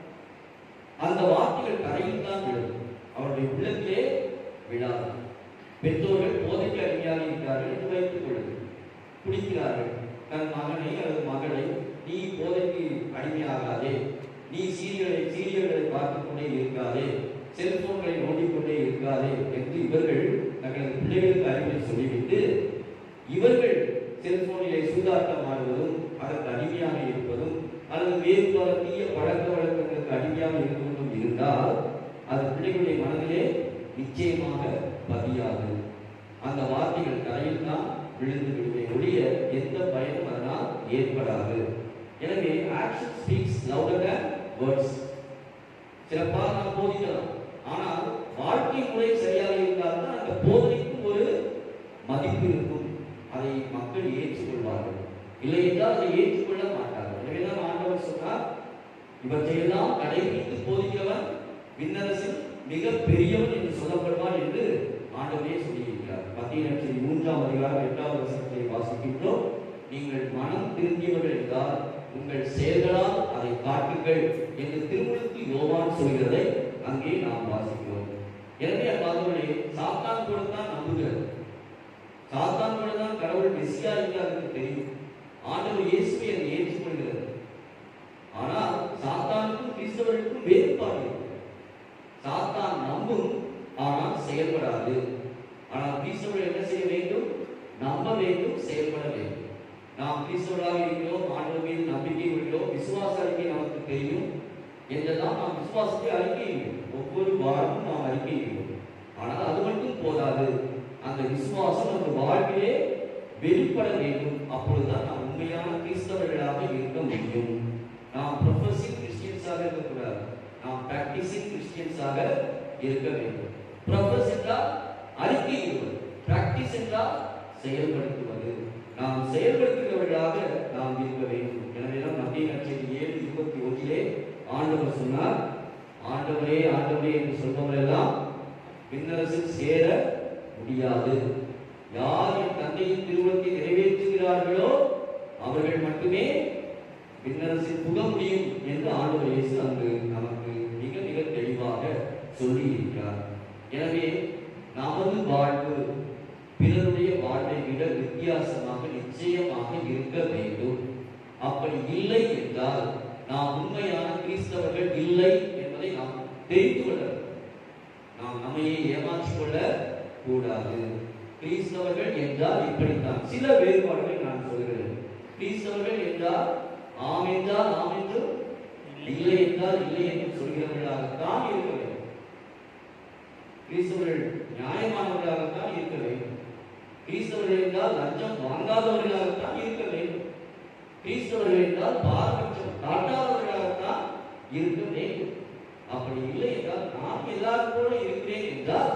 அந்த வார்த்தைகள் கரையில் தான் விழும் அவருடைய உள்ளத்திலே விழாது பெற்றோர்கள் போதைக்கு அடிமையாக இருக்கிறார்கள் என்று வைத்துக் கொள்ளுங்கள் குடிக்கிறார்கள் தன் மகனை அல்லது மகளை நீ போதைக்கு அடிமையாகாதே நீ சீரியலை சீரியல்களை பார்த்துக் கொண்டே இருக்காதே செல்போன்களை நோண்டிக்கொண்டே இருக்காதே என்று இவர்கள் தங்களது பிள்ளைகளுக்கு அறிவுரை சொல்லிவிட்டு இவர்கள் செல்போனிலே சூதாட்டம் ஆடுவதும் அதற்கு அடிமையாக இருப்பதும் அல்லது வேறு பல தீய பழக்க வழக்கங்களுக்கு அடிமையாக இருந்து கொண்டும் இருந்தால் அது பிள்ளைகளுடைய மனதிலே நிச்சயமாக பதியாது அந்த வார்த்தைகள் கரையில் தான் விழுந்து விடுமே ஒழிய எந்த பயனும் அதனால் ஏற்படாது எனவே action speaks louder than words சிறப்பாக நாம் போதிக்கலாம் ஆனால் வாழ்க்கை முறை சரியாக இருந்தால் தான் அந்த போதனைக்கும் ஒரு மதிப்பு இருக்கும் அதை மக்கள் ஏற்றுக்கொள்வார்கள் இல்லை என்றால் அதை ஏற்றுக்கொள்ள மாட்டார்கள் எனவேதான் ஆண்டவர் சொன்னார் இவற்றையெல்லாம் கடைபிடித்து போதிக்கிறவன் விண்ணரசில் மிக பெரியவன் என்று சொல்லப்படுவான் என்று ஆண்டவரே சொல்லியிருக்கிறார் மத்திய நட்சத்திர மூன்றாம் அதிகாரம் எட்டாவது வசனத்தை வாசிக்கின்றோம் நீங்கள் மனம் திருந்தியவர்கள் என்றால் உங்கள் செயல்களால் அதை காட்டுங்கள் என்று திருமுழுக்கு யோவான் சொல்கிறதை அங்கே நாம் வாசிக்கிறோம் எனவே அப்பாதவர்களே சாத்தான் கூட தான் நம்புகிறது சாத்தான் கூட தான் கடவுள் மெஸ்ஸியா என்று தெரியும் ஆண்டவர் இயேசுவை அதை ஏற்றுக்கொள்கிறது ஆனால் சாத்தானுக்கும் கிறிஸ்தவர்களுக்கும் வேறுபாடு இருக்கிறது. சாத்தான் நம்பும் ஆனால் செயல்படாது ஆனால் கிறிஸ்தவர்கள் என்ன செய்ய வேண்டும் நம்ப வேண்டும் செயல்பட வேண்டும் நாம் கிறிஸ்தவர்களாக இருக்கிறோம் ஆண்டவர் மீது நம்பிக்கை கொள்கிறோம் விசுவாச அறிக்கை நமக்கு தெரியும் என்றெல்லாம் நாம் விசுவாசத்தை அறிக்கையிடும் ஒவ்வொரு வாரமும் நாம் அறிக்கையிடும் ஆனால் அது மட்டும் போதாது அந்த விசுவாசம் அந்த வாழ்விலே வெளிப்பட வேண்டும் அப்பொழுதுதான் நாம் உண்மையான கிறிஸ்தவர்களாக இருக்க முடியும் நாம் ப்ரொஃபஸிங் கிறிஸ்டியன்ஸாக இருக்கக்கூடாது நாம் பிராக்டிசிங் கிறிஸ்டியன்ஸாக இருக்க வேண்டும் ப்ரொஃபஸ் என்றால் அறிக்கையிடுவது பிராக்டிஸ் என்றால் செயல்படுத்துவது நாம் செயல்படுத்துகிறவர்களாக நாம் இருக்க வேண்டும் எனவே தான் மத்திய நட்சத்திர ஏழு இருபத்தி ஒன்றிலே ஆண்டவர் சொன்னார் ஆண்டவரே ஆண்டவரே என்று சொல்பவரெல்லாம் விண்ணரசில் சேர முடியாது யார் என் தந்தையின் திருவுளத்தை நிறைவேற்றுகிறார்களோ அவர்கள் மட்டுமே விண்ணரசில் புக முடியும் என்று ஆண்டவர் இயேசு அங்கு நமக்கு மிக மிக தெளிவாக சொல்லி இருக்கிறார் எனவே நமது வாழ்வு பிறருடைய வாழ்வை விட வித்தியாசமாக நிச்சயமாக இருக்க வேண்டும் அப்படி இல்லை என்றால் நாம் உண்மையான கிறிஸ்தவர்கள் இல்லை என்பதை நாம் தெரிந்து கொள்ள வேண்டும். நாம் நம்மையே ஏமாற்றிக் கொள்ள கூடாது கிறிஸ்தவர்கள் என்றால் இப்படித்தான் சில வேறுபாடுகளை நான் சொல்கிறேன் கிறிஸ்தவர்கள் என்றால் ஆம் என்றால் ஆம் என்றும் இல்லை என்றால் இல்லை என்று சொல்கிறவர்களாகத்தான் இருக்க வேண்டும் கிறிஸ்தவர்கள் நியாயமானவர்களாகத்தான் இருக்க வேண்டும் கிறிஸ்தவர்கள் என்றால் லஞ்சம் வாங்காதவர்களாகத்தான் இருக்க வேண்டும் கிறிஸ்தவர்கள் என்றால் பாரபட்சம் காட்டாதவர்களாகத்தான் இருக்க வேண்டும் அப்படி இல்லை என்றால் நான் எல்லாரும் போல இருக்கிறேன் என்றால்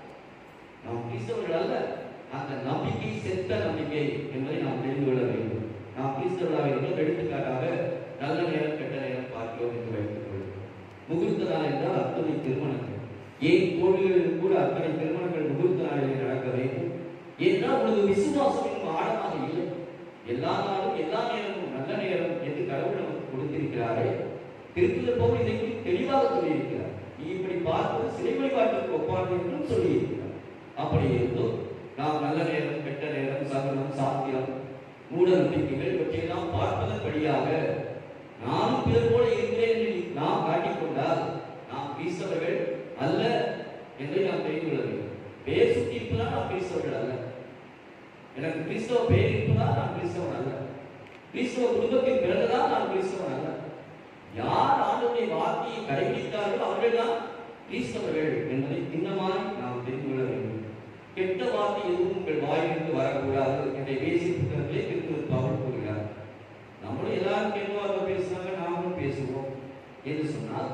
நாம் கிறிஸ்தவர்கள் அல்ல அந்த நம்பிக்கை செத்த நம்பிக்கை என்பதை நாம் தெரிந்து கொள்ள வேண்டும் நாம் கிறிஸ்தவர்களாக இருந்தால் எடுத்துக்காட்டாக நல்ல நேரம் கெட்ட நேரம் பார்க்கிறோம் என்று வைத்துக் கொள்வோம் முகூர்த்த நாள் என்றால் அத்தனை திருமணங்கள் ஏன் கோவில்களில் கூட அத்தனை திருமணங்கள் முகூர்த்த நாளிலே நடக்க வேண்டும் என்றால் உனது விசுவாசம் இன்னும் ஆழமாக இல்லை எல்லா நாளும் எல்லா நேரமும் நல்ல நேரம் என்று கடவுள் நமக்கு கொடுத்திருக்கிறாரே திருக்குறள் பவுல் இதை குறித்து தெளிவாக சொல்லியிருக்கிறார் நீ இப்படி பார்ப்பது சிலை வழிபாட்டிற்கு ஒப்பானது என்றும் சொல்லியிருக்கிறார் அப்படி இருந்தும் நாம் நல்ல நேரம் கெட்ட நேரம் சகனம் சாத்தியம் மூட நம்பிக்கைகள் இவற்றையெல்லாம் பார்ப்பதன் வழியாக நானும் பிறர் போல இருக்கிறேன் என்று நாம் காட்டிக்கொண்டால் நாம் கிறிஸ்தவர்கள் அல்ல என்பதை நாம் தெரிந்து கொள்ள வேண்டும் பேர் சுற்றி இருப்பதால் நாம் கிறிஸ்தவர்கள் அல்ல எனக்கு கிறிஸ்தவ பேர் இருப்பதால் நான் கிறிஸ்தவன் அல்ல கிறிஸ்தவ குடும்பத்தில் பிறந்ததால் நான் கிறிஸ்தவன் அல்ல யார் ஆண்டவருடைய வார்த்தையை கடைபிடித்தார்களோ அவர்கள்தான் கிறிஸ்தவர்கள் என்பதை திண்ணமாய் நாம் தெரிந்து கொள்ள வேண்டும் கெட்ட வார்த்தை எதுவும் உங்கள் வாயிலிருந்து வரக்கூடாது என்ற பேசி புத்தகத்திலே திருக்குறள் பவுல் கூறுகிறார் நம்மளும் எல்லாரும் கெட்ட வார்த்தை பேசுறாங்க நாமளும் பேசுவோம் என்று சொன்னால்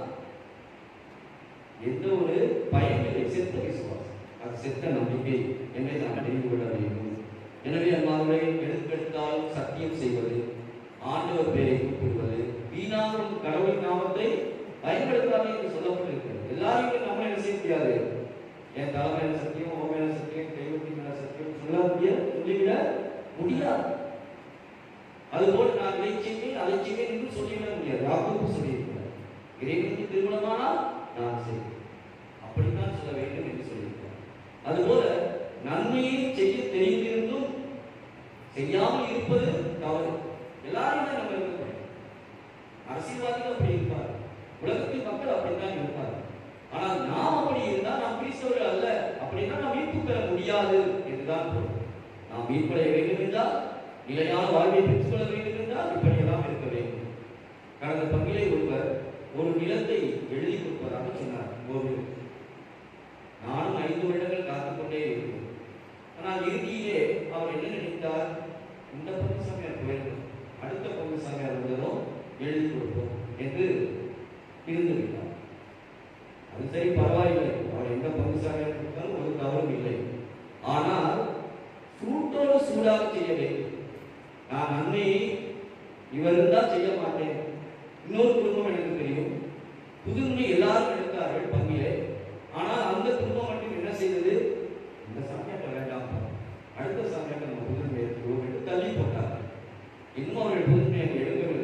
எந்த ஒரு பயனில்லை செத்த விசுவாசம் அது செத்த நம்பிக்கை என்பதை நாம் தெரிந்து கொள்ள வேண்டும் எனவே அம்மாவை எடுக்கெடுத்தாலும் சத்தியம் செய்வது ஆண்டவர் பேரை கூப்பிடுவது வீணாகும் கடவுளின் நாமத்தை பயன்படுத்தாது என்று சொல்லப்பட்டிருக்கிறது எல்லாரையும் நம்ம என்ன செய்ய முடியாது என் தலை மேல சத்தியம் உன் மேல சத்தியம் தெய்வத்தின் மேல சத்தியம் சொல்ல முடியாது சொல்லிவிட முடியாது அதுபோல் நான் இதை செய்வேன் அதை செய்வேன் என்று சொல்லிவிட முடியாது யாக்கோபு சொல்லியிருக்கிறார் இறைவனுக்கு திருமணமானால் நான் செய்வேன் அப்படித்தான் சொல்ல வேண்டும் என்று சொல்லியிருக்கிறார் அதுபோல நன்மையை செய்ய தெரிந்திருந்தும் செய்யாமல் இருப்பது தவறு எல்லாரும் தான் நம்ம இருக்கக்கூடாது அரசியல்வாதிகள் அப்படி இருப்பார் உலகத்தில் மக்கள் அப்படித்தான் இருப்பார் ஆனால் நாம் அப்படி இருந்தால் நாம் கிறிஸ்தவர்கள் அல்ல அப்படின்னா நாம் மீட்பு பெற முடியாது என்றுதான் பொருள் நாம் மீட்படைய வேண்டும் என்றால் நிலையான வாழ்வை பெற்றுக்கொள்ள வேண்டும் என்றால் இப்படியெல்லாம் இருக்க வேண்டும் கடந்த பங்கிலே ஒருவர் ஒரு நிலத்தை எழுதி கொடுப்பதாக சொன்னார் கோவில் நானும் ஐந்து வருடங்கள் காத்துக்கொண்டே இருந்தேன் ஆனால் இறுதியிலே அவர் என்ன நினைத்தார் இந்த பங்கு சமையல் போயிருக்கும் அடுத்த பங்கு சமையல் வந்ததும் எழுதி கொடுப்போம் என்று இருந்து விட்டார் அது சரி பரவாயில்லை அவர் எந்த பங்கு சமையல் கொடுத்தாலும் ஒரு தவறும் இல்லை ஆனால் சூட்டோடு சூடாக செய்ய வேண்டும் நான் நன்மையை இவர் இருந்தால் செய்ய மாட்டேன் இன்னொரு குடும்பம் எனக்கு தெரியும் புதுமை எல்லாரும் எடுத்தார்கள் பங்கிலே ஆனால் அந்த குடும்பம் மட்டும் என்ன செய்தது இந்த சமயத்தை வேண்டாம் அடுத்த சமயத்தை நம்ம புதுமை எடுத்துவோம் என்று தள்ளி போட்டார் இன்னும் அவர்கள் புதுமை அங்கே எடுக்கவில்லை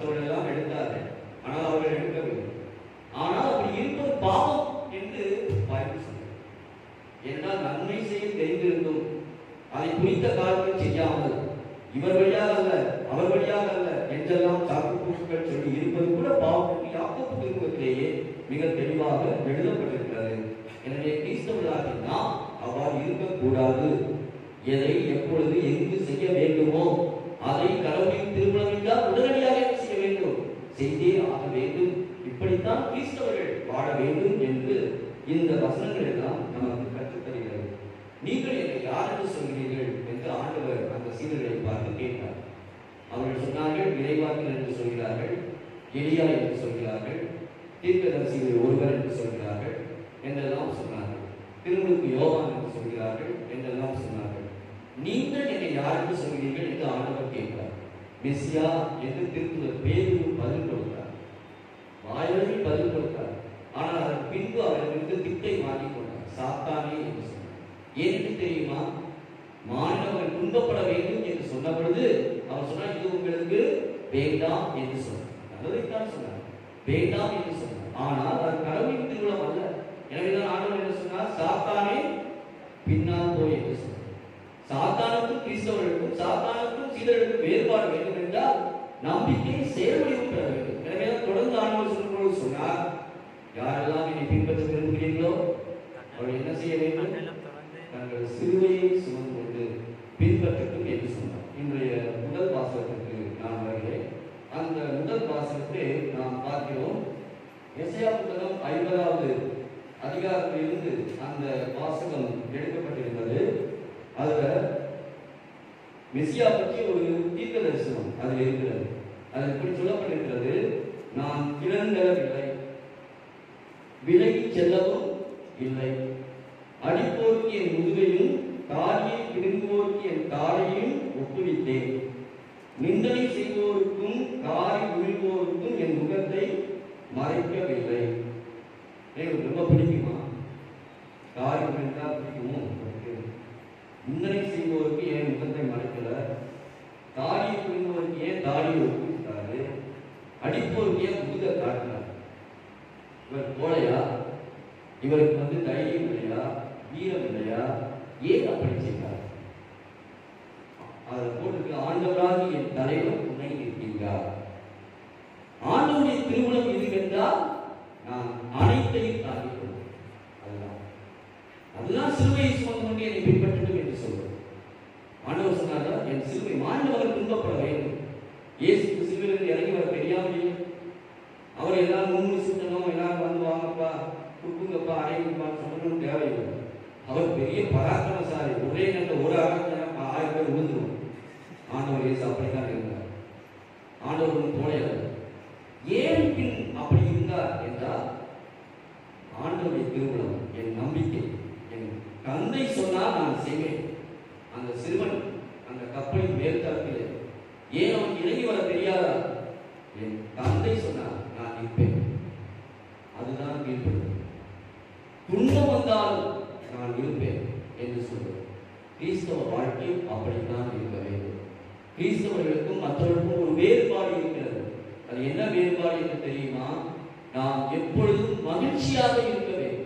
மற்றவர்கள் எல்லாம் எடுத்தார்கள் ஆனால் அவர்கள் எடுக்கவில்லை ஆனால் அப்படி இருப்பது பாவம் என்று பைபிள் சொல்கிறது என்றால் நன்மை செய்ய தெரிந்திருந்தும் அதை குறித்த காலத்தில் செய்யாமல் இவர் வழியாக அல்ல அவர் வழியாக அல்ல என்றெல்லாம் சாக்குப்பூக்கள் சொல்லி இருப்பது கூட பாவம் என்று யாக்கோப்பு திருமுகத்திலேயே மிக தெளிவாக எழுதப்பட்டிருக்கிறது எனவே கிறிஸ்தவர்களாகிய நாம் அவ்வாறு இருக்கக்கூடாது எதை எப்பொழுது எங்கு செய்ய வேண்டுமோ அதை கடவுளின் திருமணம் என்றால் உடனடியாக என்ன செய்ய வேண்டும் செய்தே ஆக வேண்டும் இப்படித்தான் கிறிஸ்தவர்கள் வாழ வேண்டும் என்று இந்த வசனங்கள் எல்லாம் நமக்கு கற்றுத் தருகிறது நீங்கள் என்னை யார் என்று சொல்கிறீர்கள் என்று ஆண்டவர் அந்த சீடர்களை பார்த்து கேட்டார் அவர்கள் சொன்னார்கள் இறைவாக்கினர் என்று சொல்கிறார்கள் எலியா என்று சொல்கிறார்கள் தீர்க்கதரிசிகள் ஒருவர் என்று சொல்கிறார்கள் என்றெல்லாம் சொன்னார்கள் திருமுழுக்கு யோவான் என்று சொல்கிறார்கள் என்றெல்லாம் சொன்னார்கள் நீங்கள் என்னை யார் என்று சொல்கிறீர்கள் என்று ஆண்டவர் கேட்டார் மெஸ்ஸியா என்று திருத்துவர் பேருக்கு பதில் கொடுத்தார் வாயிலே பதில் கொடுத்தார் ஆனால் அதன் பின்பு அவர்களுக்கு திட்டை மாற்றிக் கொண்டார் சாத்தானே என்று சொன்னார் ஏன்னு தெரியுமா மாணவர்கள் துன்பப்பட வேண்டும் என்று சொன்ன பொழுது அவர் சொன்னார் இது உங்களுக்கு வேண்டாம் என்று சொன்னார் நல்லதைத்தான் சொன்னார் வேண்டாம் என்று சொன்னார் ஆனால் அது கடவுளின் திருவிழம் அல்ல எனவேதான் ஆண்டவர் என்ன சொன்னார் சாத்தானே பின்னால் போய் என்று சொன்னார் சாத்தானுக்கும் கிறிஸ்தவர்களுக்கும் சாத்தானுக்கும் சீடர்களுக்கும் வேறுபாடு வேண்டும் என்றால் நம்பிக்கை செயல்வடிவம் பெற வேண்டும் எனவே தான் தொடர்ந்து ஆண்டவர் சொல்லும்போது சொன்னார் யாரெல்லாம் என்னை பின்பற்ற விரும்புகிறீர்களோ அவர்கள் என்ன செய்ய வேண்டும் தங்கள் சிலுவையை சுமந்து கொண்டு பின்பற்றட்டும் என்று சொன்னார் இன்றைய முதல் வாசகத்திற்கு நான் வருகிறேன் அந்த முதல் வாசகத்தை நாம் பார்க்கிறோம் எசையா புத்தகம் ஐம்பதாவது அதிகாரத்திலிருந்து அந்த வாசகம் எடுக்கப்பட்டிருந்தது அதுல மெசியா பற்றி ஒரு தீர்க்க தரிசனம் அதில் இருக்கிறது அது இப்படி சொல்லப்பட்டிருக்கிறது நான் திறந்தவில்லை விலகி செல்லவும் இல்லை அடிப்போருக்கு என் முதுகையும் காரியை பிடுங்குவோருக்கு என் காலையும் ஒப்புவித்தேன் நிந்தனை செய்வோருக்கும் காரி விழுவோருக்கும் என் முகத்தை மறைக்கவில்லை எனக்கு ரொம்ப பிடிக்குமா காரி விழுந்தா பிடிக்குமோ உங்களுக்கு? நிந்தனை செய்வோருக்கு ஏன் முகத்தை மறைக்கல தாடியை பிடுங்குவோருக்கு ஏன் தாடியை ஒப்புவித்தாரு அடிப்போருக்கு ஏன் முதுக காட்டினார் இவர் போலையா இவருக்கு வந்து தைரியம் இல்லையா வீரம் இல்லையா ஏன் அப்படி செய்தார் அதில் போட்டிருக்கு ஆண்டவராகி என் தலைவர் துணை இருக்கின்றார் ஆண்டவருடைய திருமணம் இதுவென்றால் நான் அனைத்தையும் தாங்கிக் கொள்வேன் அதுதான் அதுதான் சிலுவையை சுமந்து கொண்டு என்னை பின்பற்றட்டும் என்று சொல்வது ஆண்டவர் சொன்னாரா என் சிலுவை மாண்டவர் துன்பப்பட வேண்டும் இயேசுக்கு சிலுவையிலிருந்து இறங்கி வர தெரியாமல் அவர் எல்லாம் முன்னு சுத்தணும் எல்லாரும் வந்து வாங்கப்பா குடுங்கப்பா அடையுங்கப்பான்னு சொல்லணும் தேவையில்லை அவர் பெரிய பராக்கிரமசாலி ஒரே நல்ல ஒரு ஆயிரம் ஆயிரம் பேர் விழுந்துரும் ஆண்டவர் இயேசு அப்படித்தான் இருந்தார் ஆண்டவர் ஒன்றும் போலையல்ல ஏன் பின் அப்படி இருந்தார் என்றால் ஆண்டவருடைய திருமணம் என் நம்பிக்கை என் தந்தை சொன்னால் நான் செய்வேன் அந்த சிறுவன் அந்த கப்பலின் மேல்தளத்திலே ஏன் அவன் இறங்கி வர தெரியாதா என் தந்தை சொன்னார் நான் நிற்பேன் அதுதான் கீழ்ப்படுவது துன்பம் வந்தாலும் நான் இருப்பேன் என்று சொல்வது கிறிஸ்தவ வாழ்க்கை அப்படித்தான் இருக்க வேண்டும் கிறிஸ்தவர்களுக்கும் மற்றவர்களுக்கும் ஒரு வேறுபாடு இருக்கிறது அது என்ன வேறுபாடு என்று தெரியுமா நாம் எப்பொழுதும் மகிழ்ச்சியாக இருக்க வேண்டும்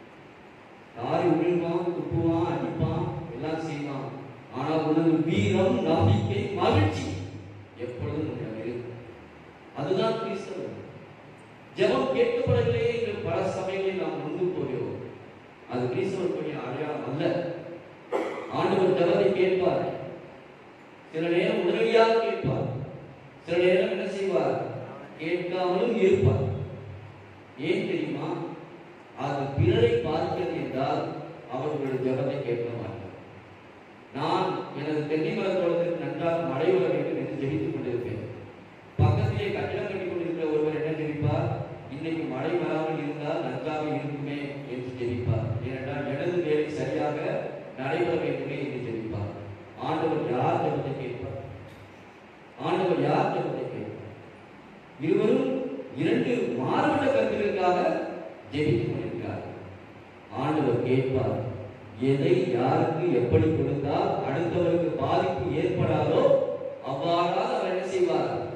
யாரு விழுவான் துப்புவான் அடிப்பான் எல்லாம் செய்வான் ஆனால் உனது வீரம் நம்பிக்கை மகிழ்ச்சி எப்பொழுதும் உன்னிடம் இருக்கும் அதுதான் கிறிஸ்தவம் ஜெபம் கேட்கப்படவில்லை என்று பல சமயங்களில் நாம் நொந்து போகிறோம் அது கிறிஸ்தவர்களுடைய அடையாளம் அல்ல ஆண்டவர் ஜெபத்தை கேட்பார் சில நேரம் உடனடியாக கேட்பார் சில நேரம் என்ன செய்வார் கேட்காமலும் இருப்பார் ஏன் தெரியுமா அது பிறரை பார்க்கிறது என்றால் அவர்கள் ஜெபத்தை கேட்க மாட்டார் நான் எனது தென்னை மரத் தோட்டத்திற்கு நன்றாக மழை வர வேண்டும் என்று ஜெபித்துக் கொண்டிருப்பேன் பக்கத்திலே கட்டிடம் கட்டி கொண்டிருக்கிற ஒருவர் என்ன ஜெபிப்பார் இன்னைக்கு மழை வராமல் இருந்தால் நன்றாக இருக்குமே என்று ஜெபிப்பார் ஏனென்றால் இடது வேலை சரியாக நடைபெற வேண்டுமே என்று ஜெபிப்பார் ஆண்டவர் யார் ஜெபத்தை கேட்பார் ஆண்டவர் யார் ஜெபத்தை கேட்பார் இருவரும் இரண்டு மாறுபட்ட கருத்துகளுக்காக ஜெபித்துக் கொண்டிருக்கிறார் ஆண்டவர் கேட்பார் எதை யாருக்கு எப்படி கொடுத்தால் அடுத்தவருக்கு பாதிப்பு ஏற்படாதோ அவ்வாறாக அவர் என்ன செய்வார் நமது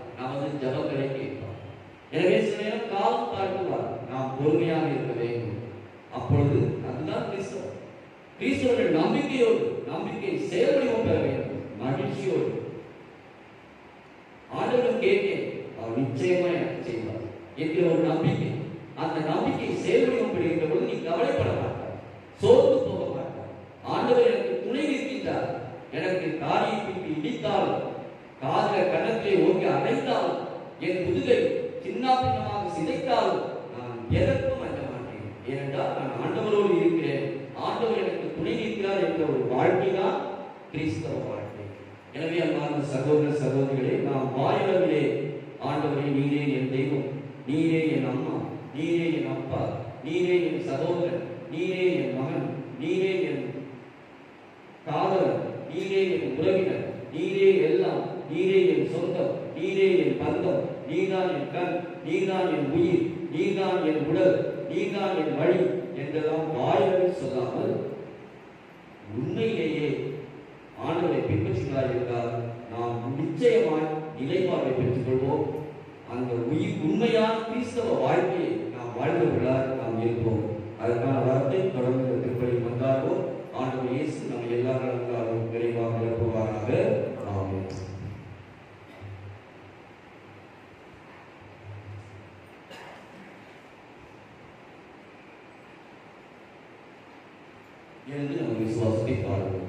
நமது ஜபங்களை கேட்பார் எனவே சில நேரம் காலம் தாழ்த்துவார் நாம் பொறுமையாக இருக்க வேண்டும் அப்பொழுது அதுதான் கிறிஸ்தவம் கிறிஸ்தவர்கள் நம்பிக்கையோடு நம்பிக்கை செயல்வடிவம் பெற வேண்டும் மகிழ்ச்சியோடு ஆண்டவரும் கேட்டேன் அவர் நிச்சயமா எனக்கு செய்வார் என்கிற ஒரு நம்பிக்கை அந்த நம்பிக்கை செயல்வடிவம் பெறுகின்ற பொழுது நீ கவலைப்பட மாட்டார் சோர்ந்து போக மாட்டார் ஆண்டவர் எனக்கு துணை நிற்கின்றார் எனக்கு காரியத்திற்கு இடித்தாலும் காதல கன்னத்திலே ஓங்கி அடைத்தாலும் என் முதுகை சின்ன பின்னமாக சிதைத்தாலும் நான் எதற்கும் அஞ்ச மாட்டேன் ஏனென்றால் நான் ஆண்டவரோடு இருக்கிறேன் ஆண்டவர் எனக்கு துணை நிற்கிறார் என்ற ஒரு வாழ்க்கை தான் கிறிஸ்தவ வாழ்க்கை எனவே அன்பார்ந்த சகோதர சகோதரிகளே நாம் வாயிலவிலே ஆண்டவரே நீரே என் தெய்வம் நீரே என் அம்மா நீரே என் அப்பா நீரே என் சகோதரன் நீரே என் மகன் நீரே என் காதலன் நீரே என் உறவினர் நீரே எல்லாம் நீரே என் சொந்தம் நீரே என் பந்தம் நீதான் என் கண் நீதான் என் உயிர் நீதான் என் உடல் நீதான் என் வழி என்றெல்லாம் வாயிலில் சொல்லாமல் உண்மையிலேயே ஆண்டவரை பின்பற்றுகிறார் என்றால் நாம் நிச்சயமாய் நிலைப்பாட்டை பெற்றுக் கொள்வோம் அந்த உயிர் உண்மையான கிறிஸ்தவ வாழ்க்கையை நாம் வாழ்ந்தவர்களால் நாம் இருப்போம் அதற்கான வார்த்தை தொடர்ந்து இந்த திருப்பலி கொண்டாடுவோம் ஆண்டவர் இயேசு நம்ம எல்லா நலன்களாலும் விரைவாக எழுப்புவாராக ஆமென் எழுந்து நம்ம விசுவாசத்தை பாடுவோம்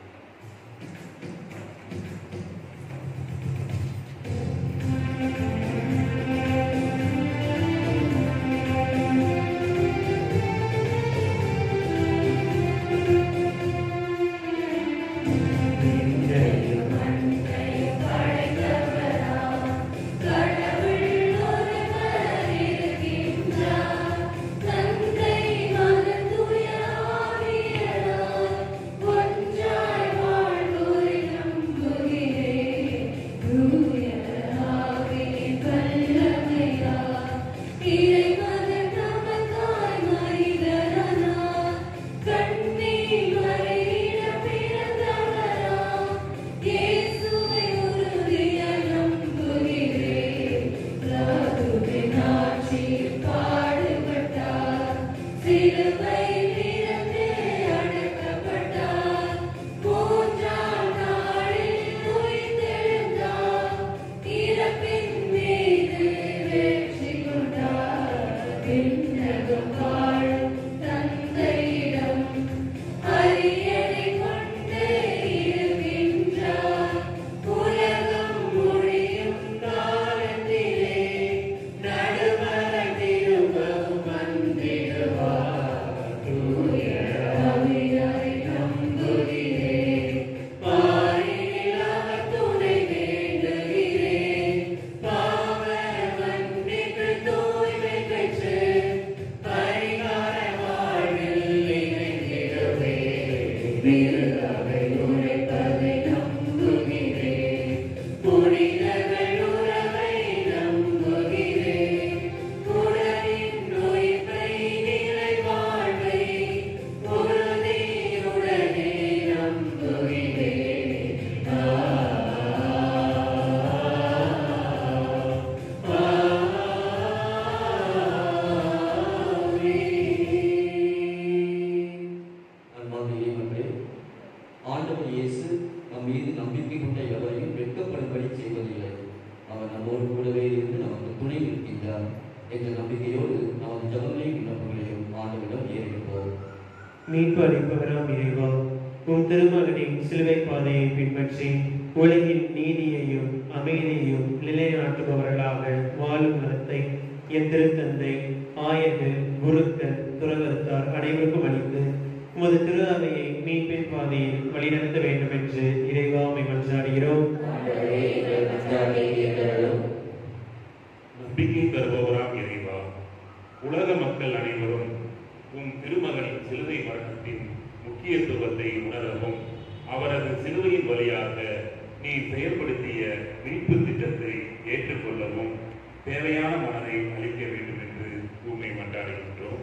அன்பார்ந்த இறைமக்களே ஆண்டவர் இயேசு நம் மீது நம்பிக்கை கொண்ட எவரையும் வெட்கப்படும்படி செய்வதில்லை அவர் நம்மோடு கூடவே இருந்து நமக்கு துணை நிற்கின்றார் என்ற நம்பிக்கையோடு நமது ஜபங்களையும் விண்ணப்பங்களையும் ஆண்டவரிடம் ஏறிடுவோம் மீட்பு அளிப்பவராம் இறைவா உம் திருமகனின் சிலுவை பாதையை பின்பற்றி உலகின் நீதியையும் அமைதியையும் நிலைநாட்டுபவர்களாக வாழும் மரத்தை என் திருத்தந்தை ஆயர்கள் குருக்கள் துறவரத்தார் அனைவருக்கும் அளித்து உமது திரு அவையை மீட்பின் பாதையில் வழிநடத்த வேண்டும் என்று இறைவா உம்மை மன்றாடுகிறோம் நம்பிக்கை தருபவராம் இறைவா உலக மக்கள் அனைவரும் உம் திருமகனின் சிலுவை மரணத்தின் முக்கியத்துவத்தை உணரவும் அவரது சிலுவையின் வழியாக நீ செயல்படுத்திய மீட்பு திட்டத்தை ஏற்றுக்கொள்ளவும் தேவையான மனதை அளிக்க வேண்டும் என்று உம்மை மன்றாடுகின்றோம்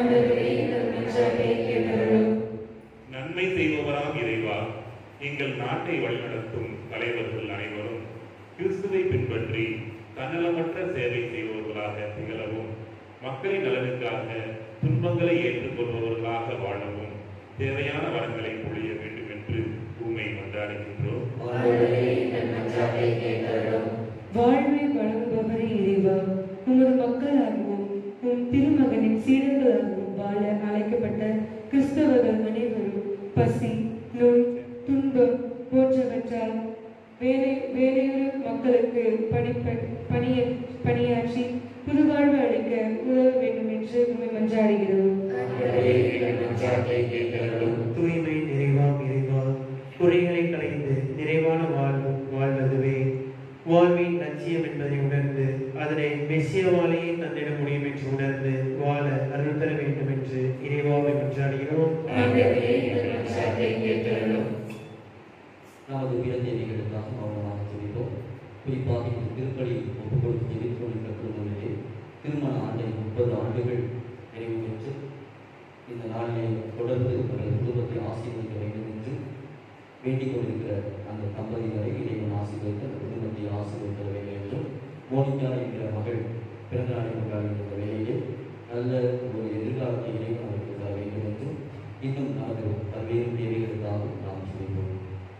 நன்மை செய்பவராம் இறைவா எங்கள் நாட்டை வழிநடத்தும் தலைவர்கள் அனைவரும் கிறிஸ்துவை பின்பற்றி தன்னலமற்ற சேவை செய்பவர்களாக திகழவும் மக்களின் நலனுக்காக துன்பங்களை ஏற்றுக்கொள்பவர்களாக வாழவும் தேவையான வரங்களை பொழிய வேண்டும் என்று உண்மை மன்றாடுகின்றோம் ஆண்டவரே எங்கள் மன்றாட்டை கேட்டருளும் வாழ்வை வழங்குபவரே இறைவா உமது மக்களாகவும் உம் திருமகனின் சீடர்களாகவும் வாழ அழைக்கப்பட்ட கிறிஸ்தவர்கள் அனைவரும் பசி நோய் துன்பம் போன்றவற்றால் வேலை வேலையுறு மக்களுக்கு பணிப்ப பணிய பணியாற்றி புதுவாழ்வு அளிக்க உதவ வேண்டும் என்று உண்மை மன்றாடுகிறோம் ஆண்டவரே எங்கள் மன்றாட்டை கேட்டருளும் தூய்மை நிறைவாம் இறைவா குறைகளை களைந்து நிறைவான வாழ்வு வாழ்வதுவே வாழ்வின் லட்சியம் என்பதை உணர்ந்து அதனை மெஸ்ஸியவாலேயே தந்திட முடியும் என்று உணர்ந்து வாழ அருள் தர வேண்டும் என்று இறைவாவை மன்றாடுகிறோம் ஆண்டவரே எங்கள் மன்றாட்டை கேட்டருளும் நமது உயர்ந்தேவிகளுக்காக மௌனமாக ஜெபிப்போம் குறிப்பாக இந்த திருப்பலி ஒப்புக் கொடுத்து ஜெபித்து கொண்டிருக்கிற குடும்பங்களிலே திருமண ஆண்டை முப்பது ஆண்டுகள் நிறைவு பெற்று இந்த நாளிலே தொடர்ந்து அவர்கள் குடும்பத்தை ஆசீர்வதிக்க வேண்டும் என்று வேண்டிக் கொண்டிருக்கிற அந்த தம்பதியினரை இறைவன் ஆசீர்வதித்து அந்த குடும்பத்தை ஆசீர்வதிக்க வேண்டும் என்றும் மோனிகா என்கிற மகள் பிறந்தநாளை கொண்டாடுகின்ற வேளையிலே நல்ல ஒரு எதிர்காலத்தை இறைவன் அவருக்கு தர வேண்டும் என்றும் இன்னும் நமது பல்வேறு தேவைகளுக்காக நாம் செய்வோம்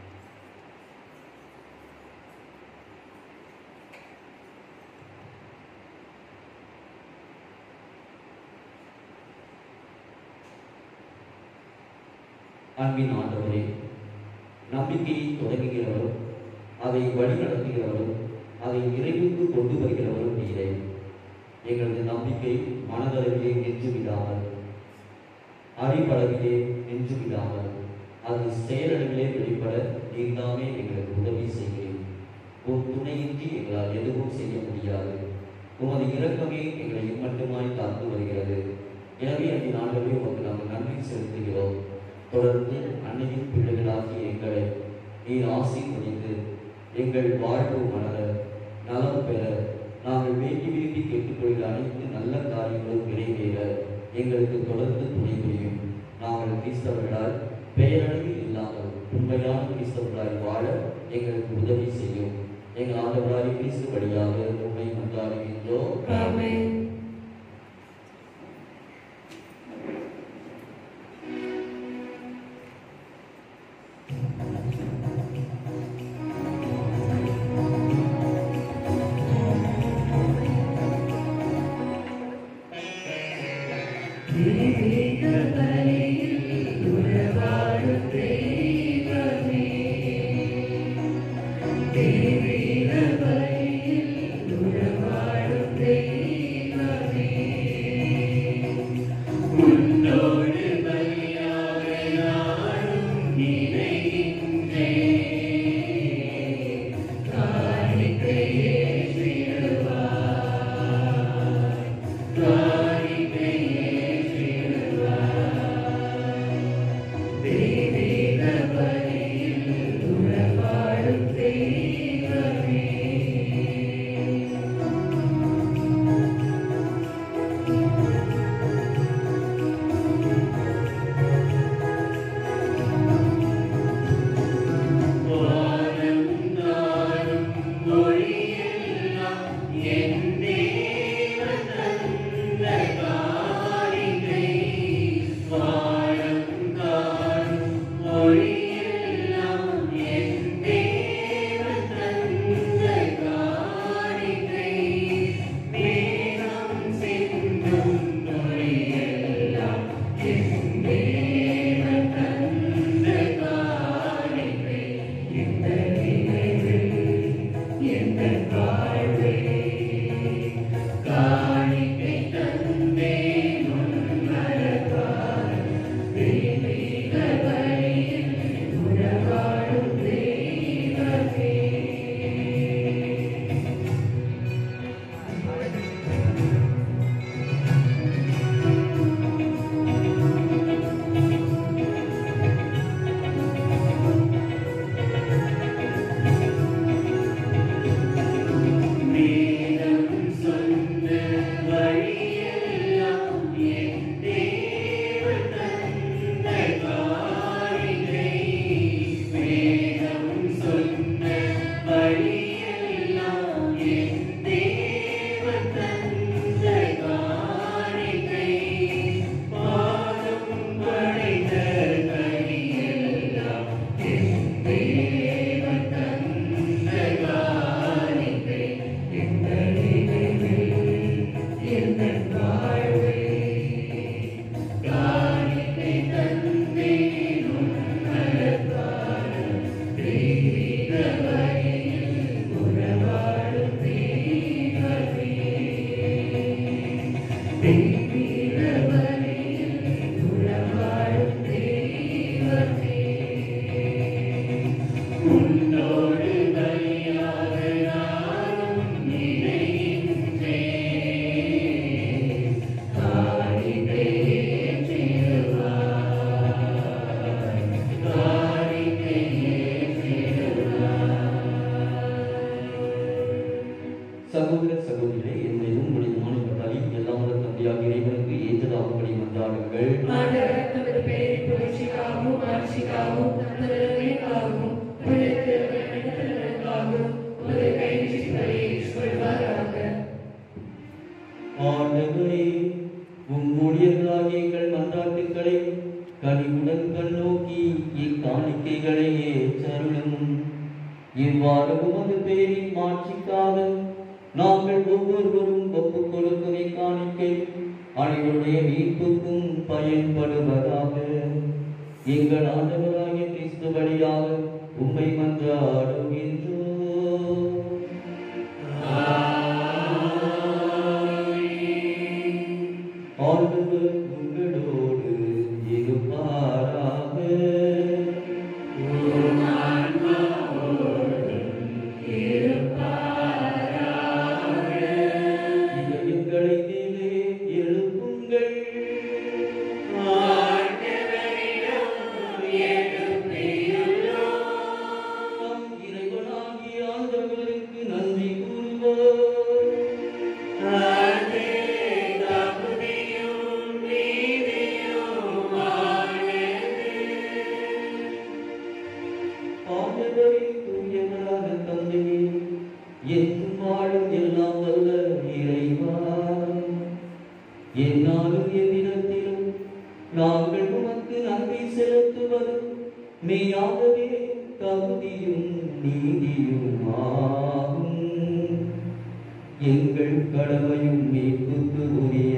அன்பின் ஆண்டவரே நம்பிக்கையை தொடங்குகிறவரும் அதை வழிநடத்துகிறவரும் அதை நிறைவுக்கு கொண்டு வருகிறவரும் நீரே எங்களது நம்பிக்கை மனதளவிலே நின்று விடாமல் அறிவளவிலே நின்று விடாமல் அது செயலளவிலே வெளிப்பட நீர்தாமே எங்களுக்கு உதவி செய்கிறேன் உன் துணையின்றி எங்களால் எதுவும் செய்ய முடியாது உமது இரக்கமே எங்களை இம்மட்டுமாய் காத்து வருகிறது எனவே அந்த நாளிலே உமக்கு நாங்கள் நன்றி செலுத்துகிறோம் தொடர்ந்து அன்னையின் பிள்ளைகளாகிய எங்களை நீர் ஆசீர்வதித்து எங்கள் வாழ்வு மலர நலம் பெற நாங்கள் வேண்டி விரும்பி கேட்டுக்கொள்கிற அனைத்து நல்ல காரியங்களும் நிறைவேற எங்களுக்கு தொடர்ந்து துணை புரியும் நாங்கள் கிறிஸ்தவர்களால் பெயரளவில் இல்லாமல் உண்மையான கிறிஸ்தவர்களாய் வாழ எங்களுக்கு உதவி செய்யும் எங்கள் ஆண்டவராய் கிறிஸ்து வழியாக உண்மை மன்றாடுகின்றோம் ஆமென் தெய்வமே சகோதர சகோதரிகளே என்னையும் உங்களுடைய மாநிலத்தாலே எல்லாம் வல்ல தந்தையாக இறைவனுக்கு ஏற்றதாகும்படி வந்தாடுங்கள் ஆண்டவர் தமது பெயரின் புகழ்ச்சிக்காகவும் ஆட்சிக்காகவும் தமது நன்மைக்காகவும் உலகத்து மனிதர்களுக்காகவும் உமது கைவிரிப்பதை சொல்வாராக ஆண்டவரே உம் ஊழியர்களாகிய எங்கள் மன்றாட்டுக்களை கனிவுடன் கண்ணோக்கி இக்காணிக்கைகளை ஏற்றருளும் இவ்வாறு உமது பேரின் மாட்சிக்காக நாங்கள் ஒவ்வொருவரும் ஒப்புக் கொடுக்கும் இக்காணிக்கை அனைவருடைய மீட்புக்கும் பயன்படுவதாக எங்கள் ஆண்டவராகிய கிறிஸ்து வழியாக உம்மை மன்றாடுகின்றோம் ஆண்டவர் உங்களோடு இருப்பாராக இதயங்களை மேலே எழுப்புங்கள் நம் இறைவனாகிய ஆண்டவருக்கு நன்றி கூறுவோம் ஆண்டவரே தூயவரான தந்தையே என்றும் வாழும் எல்லாம் வல்ல இறைவா என்னாலும் எவ்விதத்திலும் நாங்கள் உமக்கு நன்றி செலுத்துவது மெய்யாகவே தகுதியும் நீதியும் ஆகும் எங்கள் கடமையும் மீட்புக்கு உரிய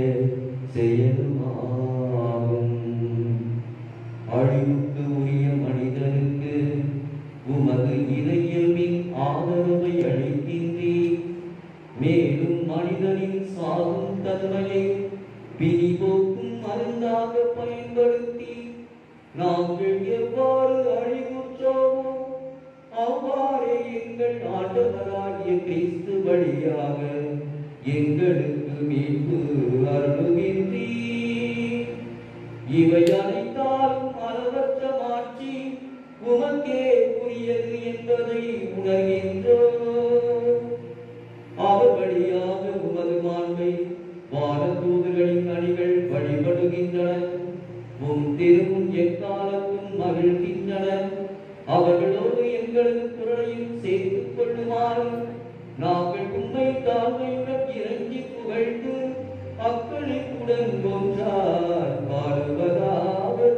செயலுமாகும் அழிவுக்கு உரிய மனிதனுக்கு உமது இறையல்பின் ஆதரவை அளிக்கின்றீர் மேலும் மனிதனின் சாகும் தன்மையை பிரிபோக்கும் மருந்தாக பயன்படுத்தி நாங்கள் எவ்வாறு அழிவுற்றோமோ அவ்வாறே எங்கள் ஆண்டவராகிய கிறிஸ்து வழியாக எங்களுக்கு மீட்பு அருளுகின்றீர் இவை அனைத்தாலும் அளவற்ற மாட்சி உமக்கே உரியது என்பதை உணர்கின்றோம் அவர் வழியாக உமது மாண்பை வானதூதர்களின் அணிகள் வழிபடுகின்றன உம் திருவும் எக்காலத்தும் மகிழ்கின்றன அவர்களோடு எங்களது குரலையும் சேர்த்துக் கொள்ளுமாறு நாங்கள் உண்மை தாழ்மையுடன் இறங்கி புகழ்ந்து அக்களிப்புடன் ஒன்றார் பாடுவதாவது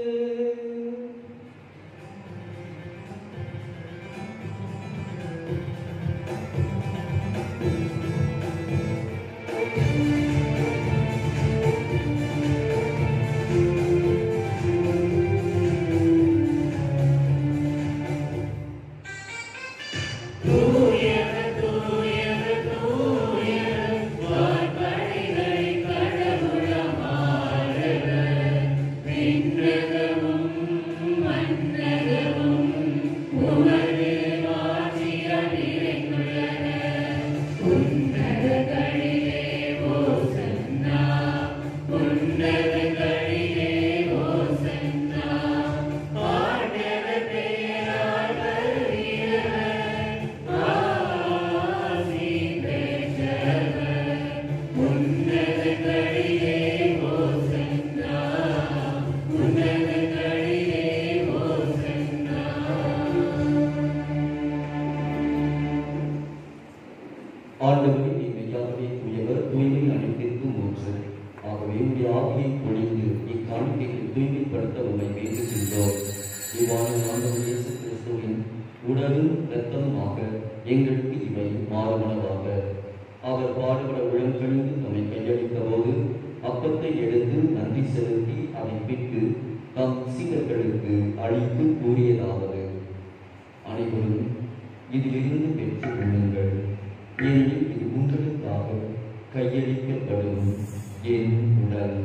ஆண்டவரே நீ மெய்யாகவே தூயவர் தூய்மை அனைத்திற்கும் மூன்று ஆகவே உடைய ஆவியை பொழிந்து இக்காணிக்கையை தூய்மைப்படுத்த உண்மை வேண்டுகின்றோம் இவ்வாறு ஆண்டவர் இயேசு கிறிஸ்துவின் உடலும் இரத்தமுமாக எங்களுக்கு இவை மாறுமனவாக அவர் பாடுபட உழங்கழிந்து நம்மை கையளித்த போது அப்பத்தை எடுத்து நன்றி செலுத்தி அதை பிட்டு தம் சீடர்களுக்கு அளித்து கூறியதாவது அனைவரும் இதிலிருந்து பெற்று கொள்ளுங்கள் ஏனெனில் இது உங்களுக்காக கையளிக்கப்படும் என் உடல்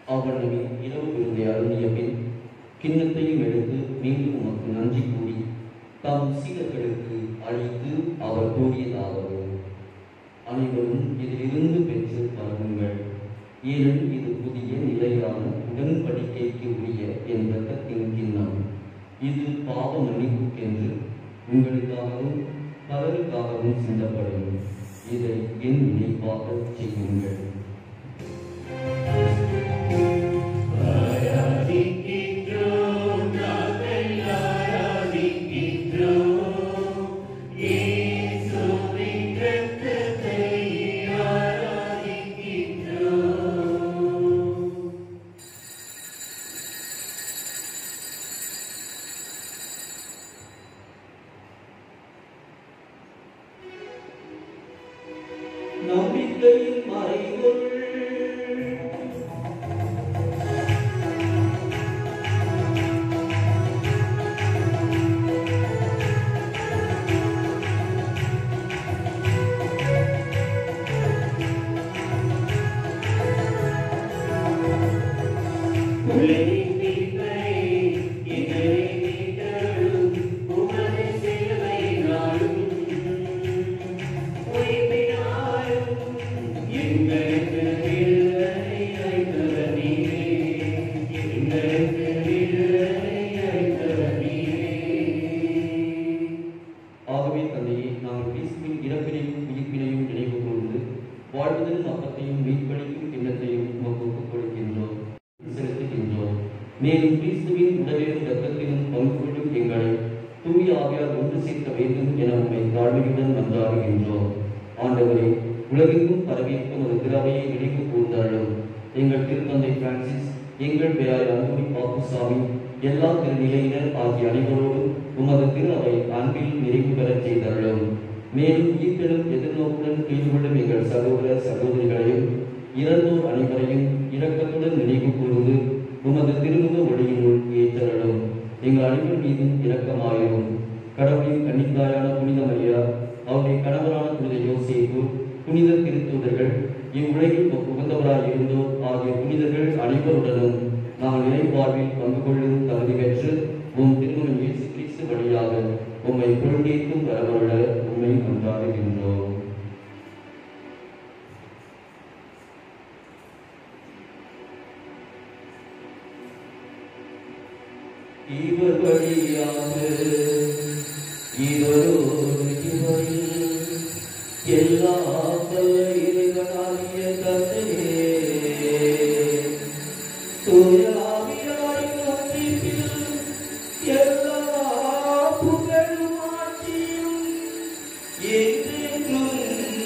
அவ்வளவு இரவு விருந்தை அருந்திய பின் கிண்ணத்தையும் எடுத்து மீண்டும் உமக்கு நன்றி கூறி தம் சீடர்களுக்கு அளித்து அவர் கூறியதாவது அனைவரும் இதிலிருந்து பெற்று பருகுங்கள் ஏனெனில் இது புதிய நிலையான உடன்படிக்கைக்கு உரிய என் ரத்தத்தின் கிண்ணம் இது பாவ மன்னிப்புக்கென்று உங்களுக்காகவும் பலருக்காகவும் சிந்தப்படும் இதை என் நினைவாக செய்யுங்கள் ஆராதிக்கின்றோம் நாங்கள் ஆராதிக்கின்றோம் இயேசுவின் இரத்தத்தை ஆராதிக்கின்றோம் நம்பிக்கையின் மறைவுள் உலகின் மீட்பரை எங்களை மீட்டருளும் உமது சிலுவையினாலும் உயிர்ப்பினாலும் எங்களுக்கு விடுதலை அளித்தவர் நீரே. எங்களுக்கு விடுதலை அளித்தவர் நீரே. ஆகவே தந்தையே நாங்கள் கிறிஸ்துவின் இறப்பினையும் உயிர்ப்பினையும் நினைவு கூர்ந்து வாழ்வதன் அப்பத்தையும் மீட்பளிக்கும் கிண்ணத்தையும் உமக்கு ஒப்புக் கொடுக்கின்றோம் செலுத்துகின்றோம் மேலும் கிறிஸ்துவின் உடலிலும் இரத்தத்திலும் பங்கு கொள்ளும் எங்களை தூய ஆவியார் ஒன்று சேர்க்க வேண்டும் என உண்மை தாழ்மையுடன் மன்றாடுகின்றோம் ஆண்டவரே உலகெங்கும் பரவியிருக்கும் ஒரு திறமையை நினைவு கூர்ந்தாலும் எங்கள் திருத்தந்தை பிரான்சிஸ் எங்கள் பெயர் அன்புமி பாப்புசாமி எல்லா திருநிலையினர் ஆகிய அனைவரோடும் உமது திரு அவை அன்பில் நிறைவு பெறச் செய்தருளும் மேலும் ஈர்ப்பிலும் எதிர்நோக்குடன் ஈடுபடும் எங்கள் சகோதர சகோதரிகளையும் இறந்தோர் அனைவரையும் இரக்கத்துடன் நினைவு கூர்ந்து உமது திருமுக ஒளியினுள் ஏற்றருளும் எங்கள் அனைவர் மீதும் இரக்கமாயிரும் கடவுளின் கன்னித்தாயான புனித மரியா அவருடைய கணவரான புனித யோசேப்பு புனித திருத்தூதர்கள் இவ்வுலகில் உகந்தவராய் இருந்தோர் ஆகிய புனிதர்கள் அனைவருடனும் நாங்கள் நிலைவாழ்வில் பங்கு கொள்ளும் தகுதி பெற்று உம் திருமணம் இயேசு கிறிஸ்து வழியாக உம்மை கொண்டேற்றும் வரவருட உண்மை கொண்டாடுகின்றோம் இவர் வழியாக இவரோடு இவரில் எல்லா வல்ல இறைவனாகிய தந்தையே தூய ஆவியாரின் ஒன்றிப்பில் எல்லா புகழும் ஆட்சியும் என்றென்றும்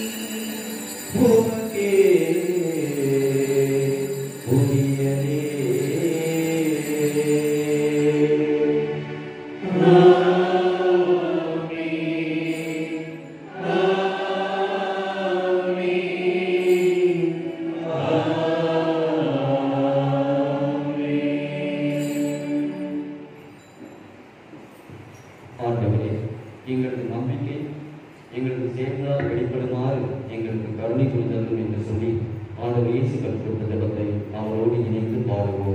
உமக்கே உரியதே. ஆண்டவரே எங்களது நம்பிக்கை எங்களது சேர்ந்தால் வெளிப்படுமாறு எங்களுக்கு கருணை கொடுத்ததும் என்று சொல்லி ஆண்டவர் இயேசு கற்றுக் கொடுத்த ஜெபத்தை அவரோடு இணைந்து பாடுவோம்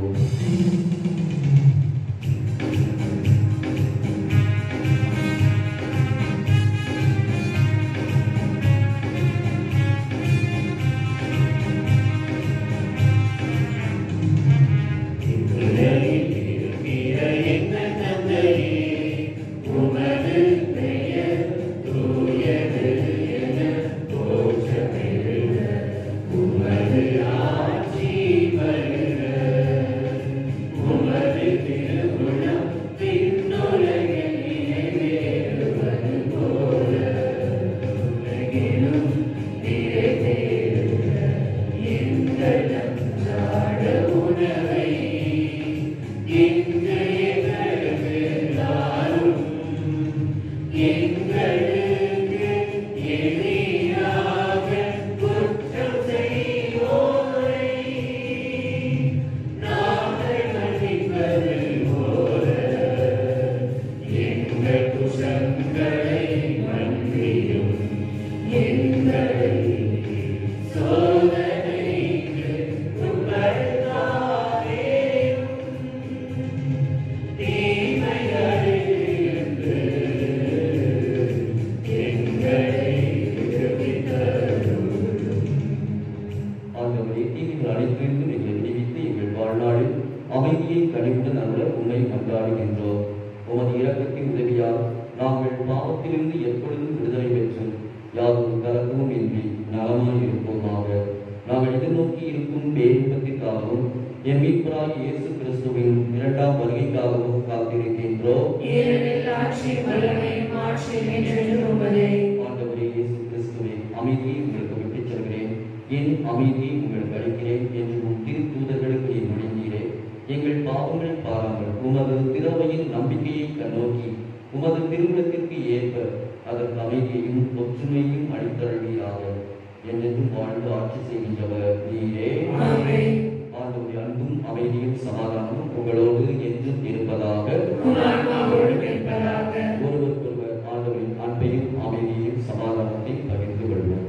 வாழ்நாளில் அமைதியை கனிவுடன் அருள உண்மை மன்றாடுகின்றோம் உமது இரக்கத்தின் உதவியால் நாங்கள் பாவத்திலிருந்து எப்பொழுதும் விடுதலை பெற்று யாரும் கலக்கமும் இன்றி நலமாய் இருப்போமாக நாங்கள் எதிர்நோக்கி இருக்கும் பேரின்பத்திற்காகவும் என் மீட்பராய் இயேசு கிறிஸ்துவின் இரண்டாம் வருகைக்காகவும் காத்திருக்கின்றோம் ஏனெனில் ஆட்சியும் வல்லமையும் ஆட்சியும் என்றென்றும் உமதே. ஆண்டவரே இயேசு கிறிஸ்துவே அமைதியை உங்களுக்கு விட்டுச் செல்கிறேன் என் அமைதியை உங்களுக்கு அளிக்கிறேன் என்று உம் திரு தூதர்களுக்கு நீர் மொழிந்தீரே எங்கள் பாவங்களை பாராமல் உமது திறமையின் நம்பிக்கையை கண்ணோக்கி உமது திருமணத்திற்கு ஏற்ப அதற்கு அமைதியையும் ஒற்றுமையும் அளித்தருவீராக என்றென்றும் வாழ்ந்து ஆட்சி செய்கின்றவர் நீரே ஆமென். ஆண்டவருடைய அன்பும் அமைதியும் சமாதானமும் உங்களோடு என்றும் இருப்பதாக உம் ஆன்மாவோடும் இருப்பதாக. ஒருவருக்கொருவர் ஆண்டவரின் அன்பையும் அமைதியையும் சமாதானத்தையும் பகிர்ந்து கொள்வோம்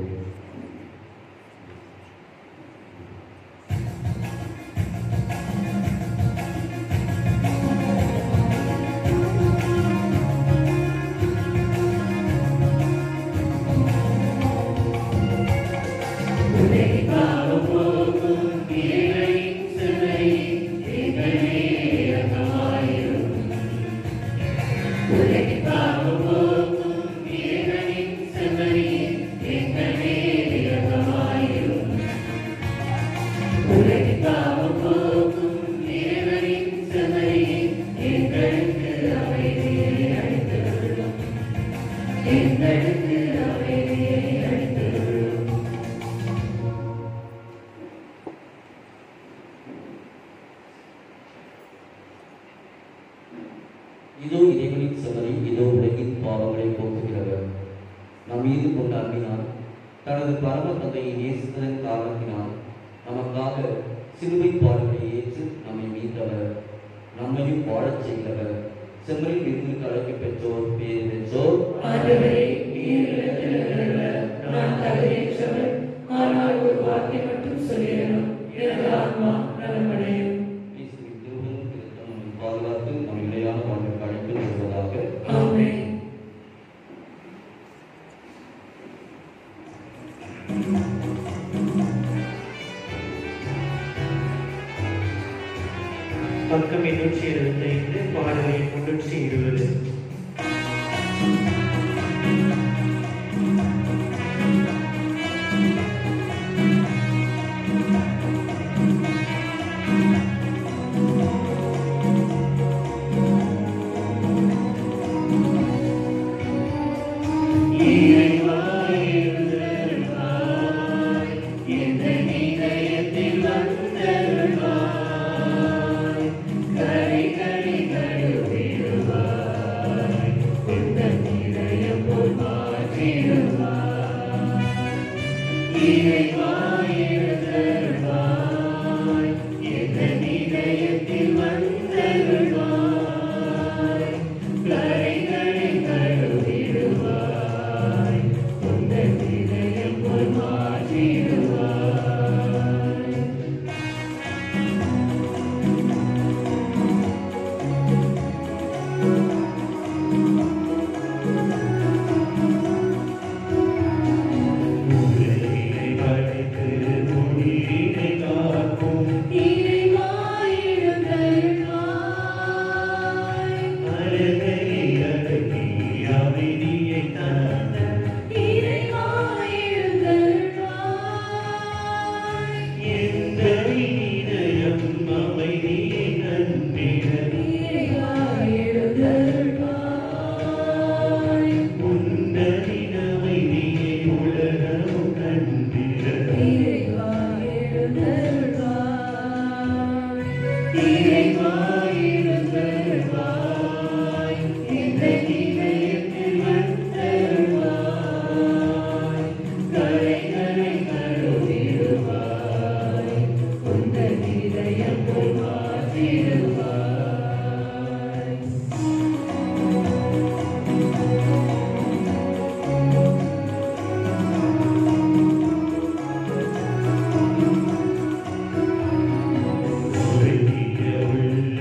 உதைக்காமல் போகும் இறைவனின் சிலை எங்களே இரக்கமாயிரும். உதைக்காமல் போகும் இறைவனின் சிலை எங்களே இரக்கமாயிரும். உதைக்காமல் போகும் இறைவனின் சிலை எங்களுக்கு அமைதியை அளித்தருளும். எங்களுக்கு அமைதியை அளித்தருளும். இதோ இறைவனின் செவரை இதோ உலகின் பாவங்களை போக்குகிறவர் நம் மீது கொண்ட அன்பினால் தனது பரம தந்தையை நேசித்ததன் காரணத்தினால் நமக்காக சிலுவை பாடுகளை ஏற்று நம்மை மீட்டவர் நம்மையும் வாழச் செய்தவர் செம்மறில் இருந்து அழைக்க பெற்றோர் பேர் பெற்றோர் ஆண்டவரே, நீர் இடத்தில் இருக்கிறவர். நான் தகுதியற்றவர். ஆனால் ஒரு வார்த்தை மட்டும் சொல்லிடணும் எனது ஆன்மா நலமடையும் இயேசுவின் திருவுருவம் திருத்தம் நம்மை பாதுகாத்து நம் நிலையான வாழ்வுக்கு அழைத்து வருவதாக ஆமென் பக்கம் எண்ணூற்றி எழுபத்தைந்து பாடல் எண் முன்னூற்றி இருபது உலகிய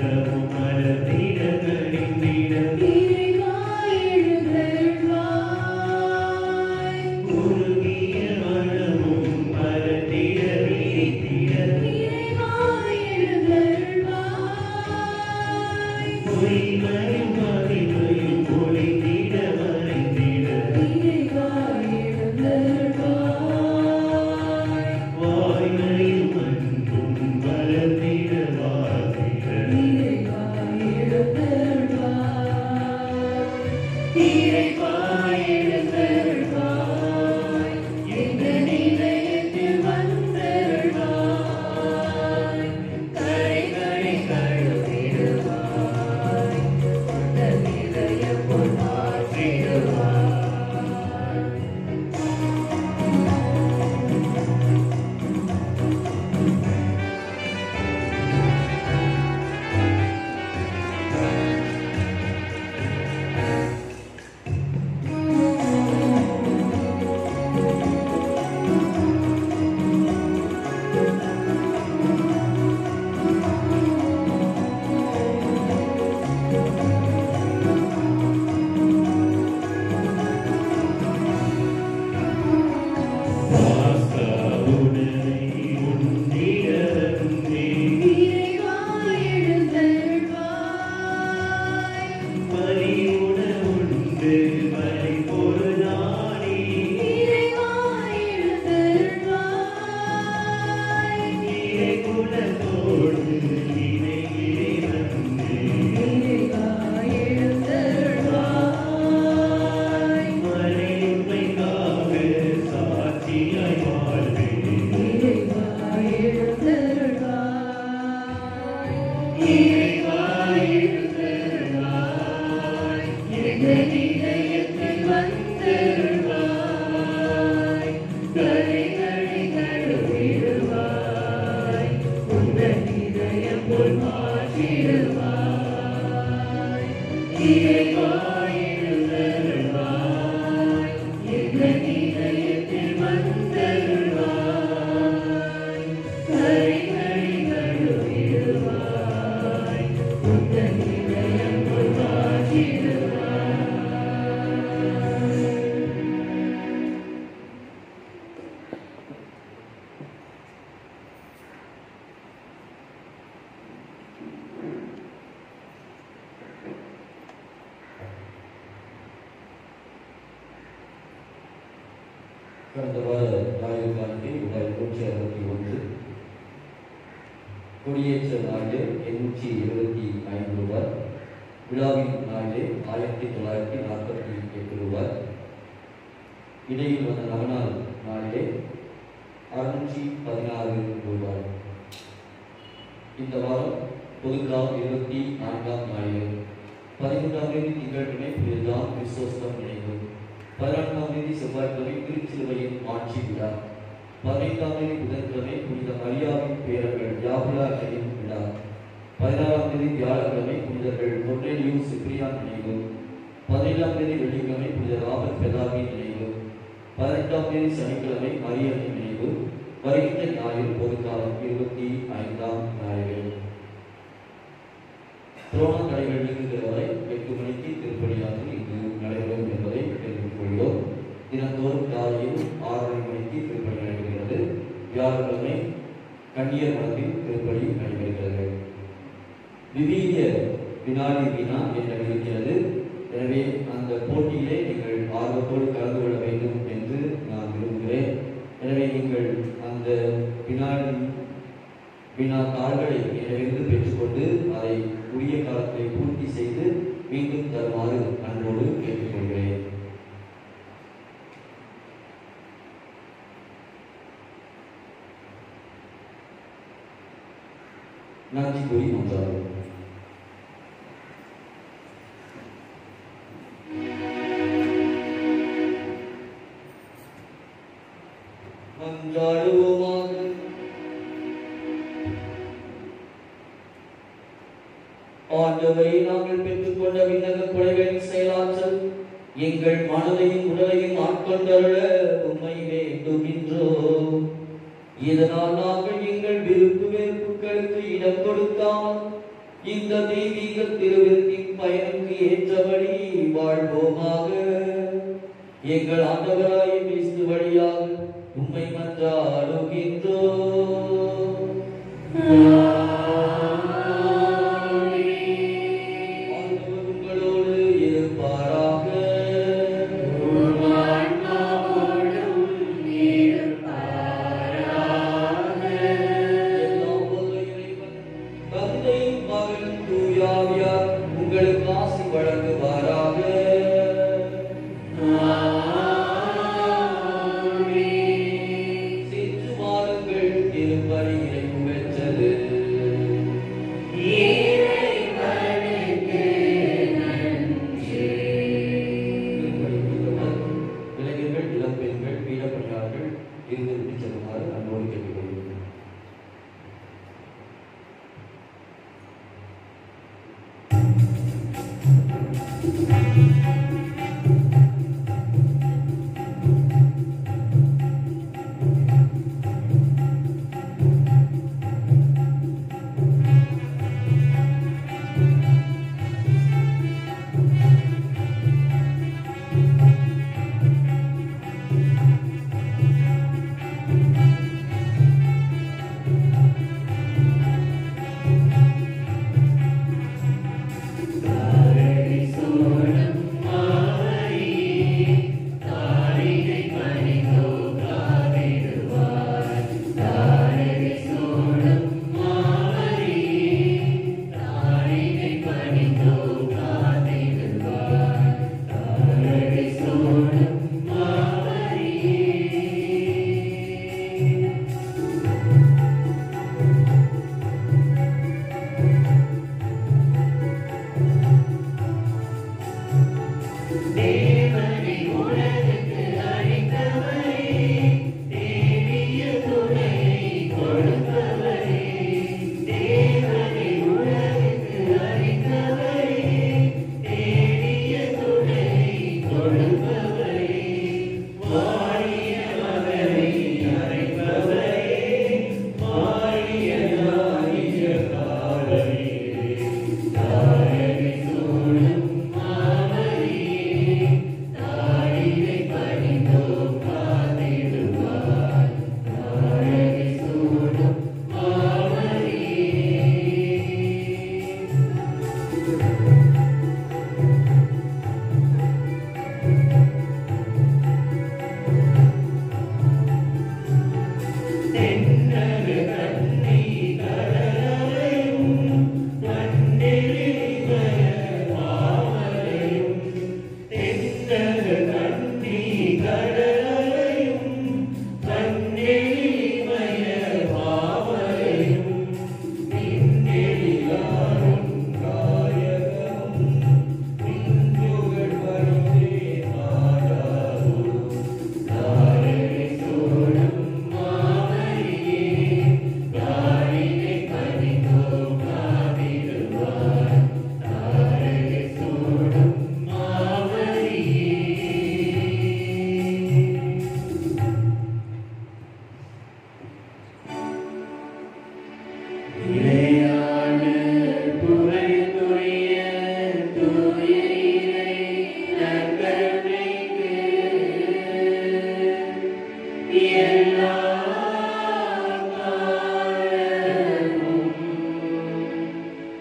இறைவா எழுந்தருள்வாய் எங்கள் இதயத்தில் வந்தருள்வாய் கரைகளை கழுவிடுவாய் உங்கள் இதயம் போல் மாற்றிடுவாய் இறைவா எழுந்தருள்வாய் எங்கள் இதயத்தில் வந்தருள்வாய் கரைகளை கழுவிடுவாய் உங்கள் இதயம் போல் மாற்றிடுவாய் கடந்த வார ஞாயிறு காலத்தில் ரூபாய் நூற்றி அறுபத்தி ஒன்று கொடியேற்ற நாடு எண்ணூற்றி எழுபத்தி ஐந்து ரூபாய் விழாவின் நாடு ஆயிரத்தி தொள்ளாயிரத்தி நாற்பத்தி எட்டு ரூபாய் இடையில் வந்த நவநாள் நாளிலே அறுநூற்றி பதினாறு ரூபாய் இந்த வாரம் பொதுவிழா இருபத்தி நான்காம் ஞாயிறு பதிமூன்றாம் தேதி திங்கட்கிழமை புனிததான் கிறிஸ்தோஸ்தம் நினைவு பதினான்காம் தேதி செவ்வாய்க்கிழமை திருச்சிலுவையின் ஆட்சி விழா பதினைந்தாம் தேதி புதன்கிழமை புனித மரியாவின் பேரர்கள் யாபுலா அன்னையின் விழா பதினாறாம் தேதி வியாழக்கிழமை புனிதர்கள் கொர்னேலியும் சிப்ரியான் நினைவு பதினேழாம் தேதி வெள்ளிக்கிழமை புனித ராபர்ட் பெதாவி நினைவு பதினெட்டாம் தேதி சனிக்கிழமை மரியன்னை நினைவு வருகின்ற ஞாயிறு பொதுக்காலம் இருபத்தி ஐந்தாம் ஞாயிறு கொரோனா தடைகள் நீங்குகிற வரை எட்டு மணிக்கு திருப்பணியாற்றி இங்கு நடைபெறும் என்பதை தெரிவித்துக் கொள்கிறோம் தினந்தோறும் காலையில் ஆறரை மணிக்கு திருப்பணி நடைபெறுகிறது வியாழக்கிழமை கண்ணியர் மடத்தில் திருப்பணி நடைபெறுகிறது விவீரிய வினாடி வினா என்ற இருக்கிறது எனவே அந்த போட்டியிலே நீங்கள் ஆர்வத்தோடு கலந்து கொள்ள வேண்டும் என்று நான் விரும்புகிறேன் எனவே நீங்கள் அந்த வினாடி வினா தாள்களை என்னிடமிருந்து பெற்றுக்கொண்டு அதை உரிய காலத்தை பூர்த்தி செய்து மீண்டும் தருமாறு அன்போடு கேட்டுக்கொள்கிறேன் நன்றி கூறி மன்றாடுவோம் மன்றாடுவோமாக ஆண்டவரை நாங்கள் பெற்றுக்கொண்ட விண்ணக கொலைகளின் செயலாற்றல் எங்கள் மனதையும் உடலையும் ஆட்கொண்டருள உண்மை வேண்டுகின்றோம் இதனால் நாங்கள் எங்கள் விருப்பு வெறுப்புகளுக்கு இடம் கொடுக்காமல் இந்த தெய்வீக திருவிருத்தின் பயனுக்கு ஏற்றபடி வாழ்வோமாக எங்கள் ஆண்டவராய கிறிஸ்து வழியாக உண்மை மன்றாடுகின்றோம் ஆண்டவர் உங்களோடு இருப்பாராக எல்லாம் வல்ல இறைவன், தந்தை மகன் தூயாவியார் உங்களுக்கு ஆசி வழங்குவாராக சென்று வாருங்கள் திருப்பலி இறைவு பெற்றது திருப்பலி முடிந்தவுடன் இளைஞர்கள் இளம்பெண்கள் வீரப்பணியாளர்கள் இருந்து விட்டுச் செல்லுமாறு அன்போடு கேட்டுக்கொள்கிறேன் சோழ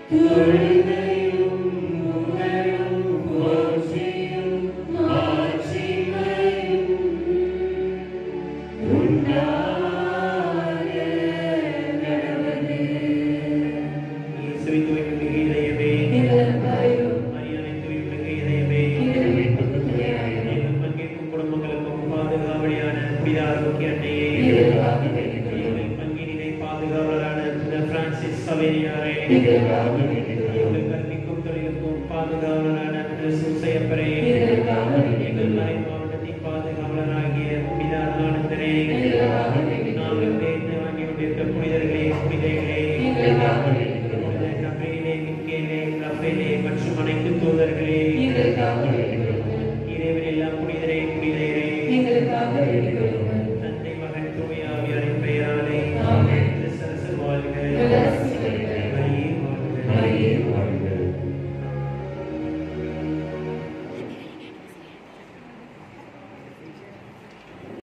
தொழுகையும் புகழும் போற்றியும் மாட்சிமையும் உண்டாக கடவுளே. இயேசுவை தூய்மிகு இதயமே நிலங்காயும் மரியாதை தூய்மிகு இதயமே மீட்புக்கு துணையாயும் எங்கள் பங்கேற்கும் குடும்பங்களுக்கும் பாதுகாவலியான புனித ஆரோக்கிய அன்னையே எங்களுக்காக வேண்டிக் கொள்ளும். எங்கள் பங்கினை பாதுகாவலரான புனித பிரான்சிஸ் சவேரியாரே எங்களுக்காக வேண்டிக்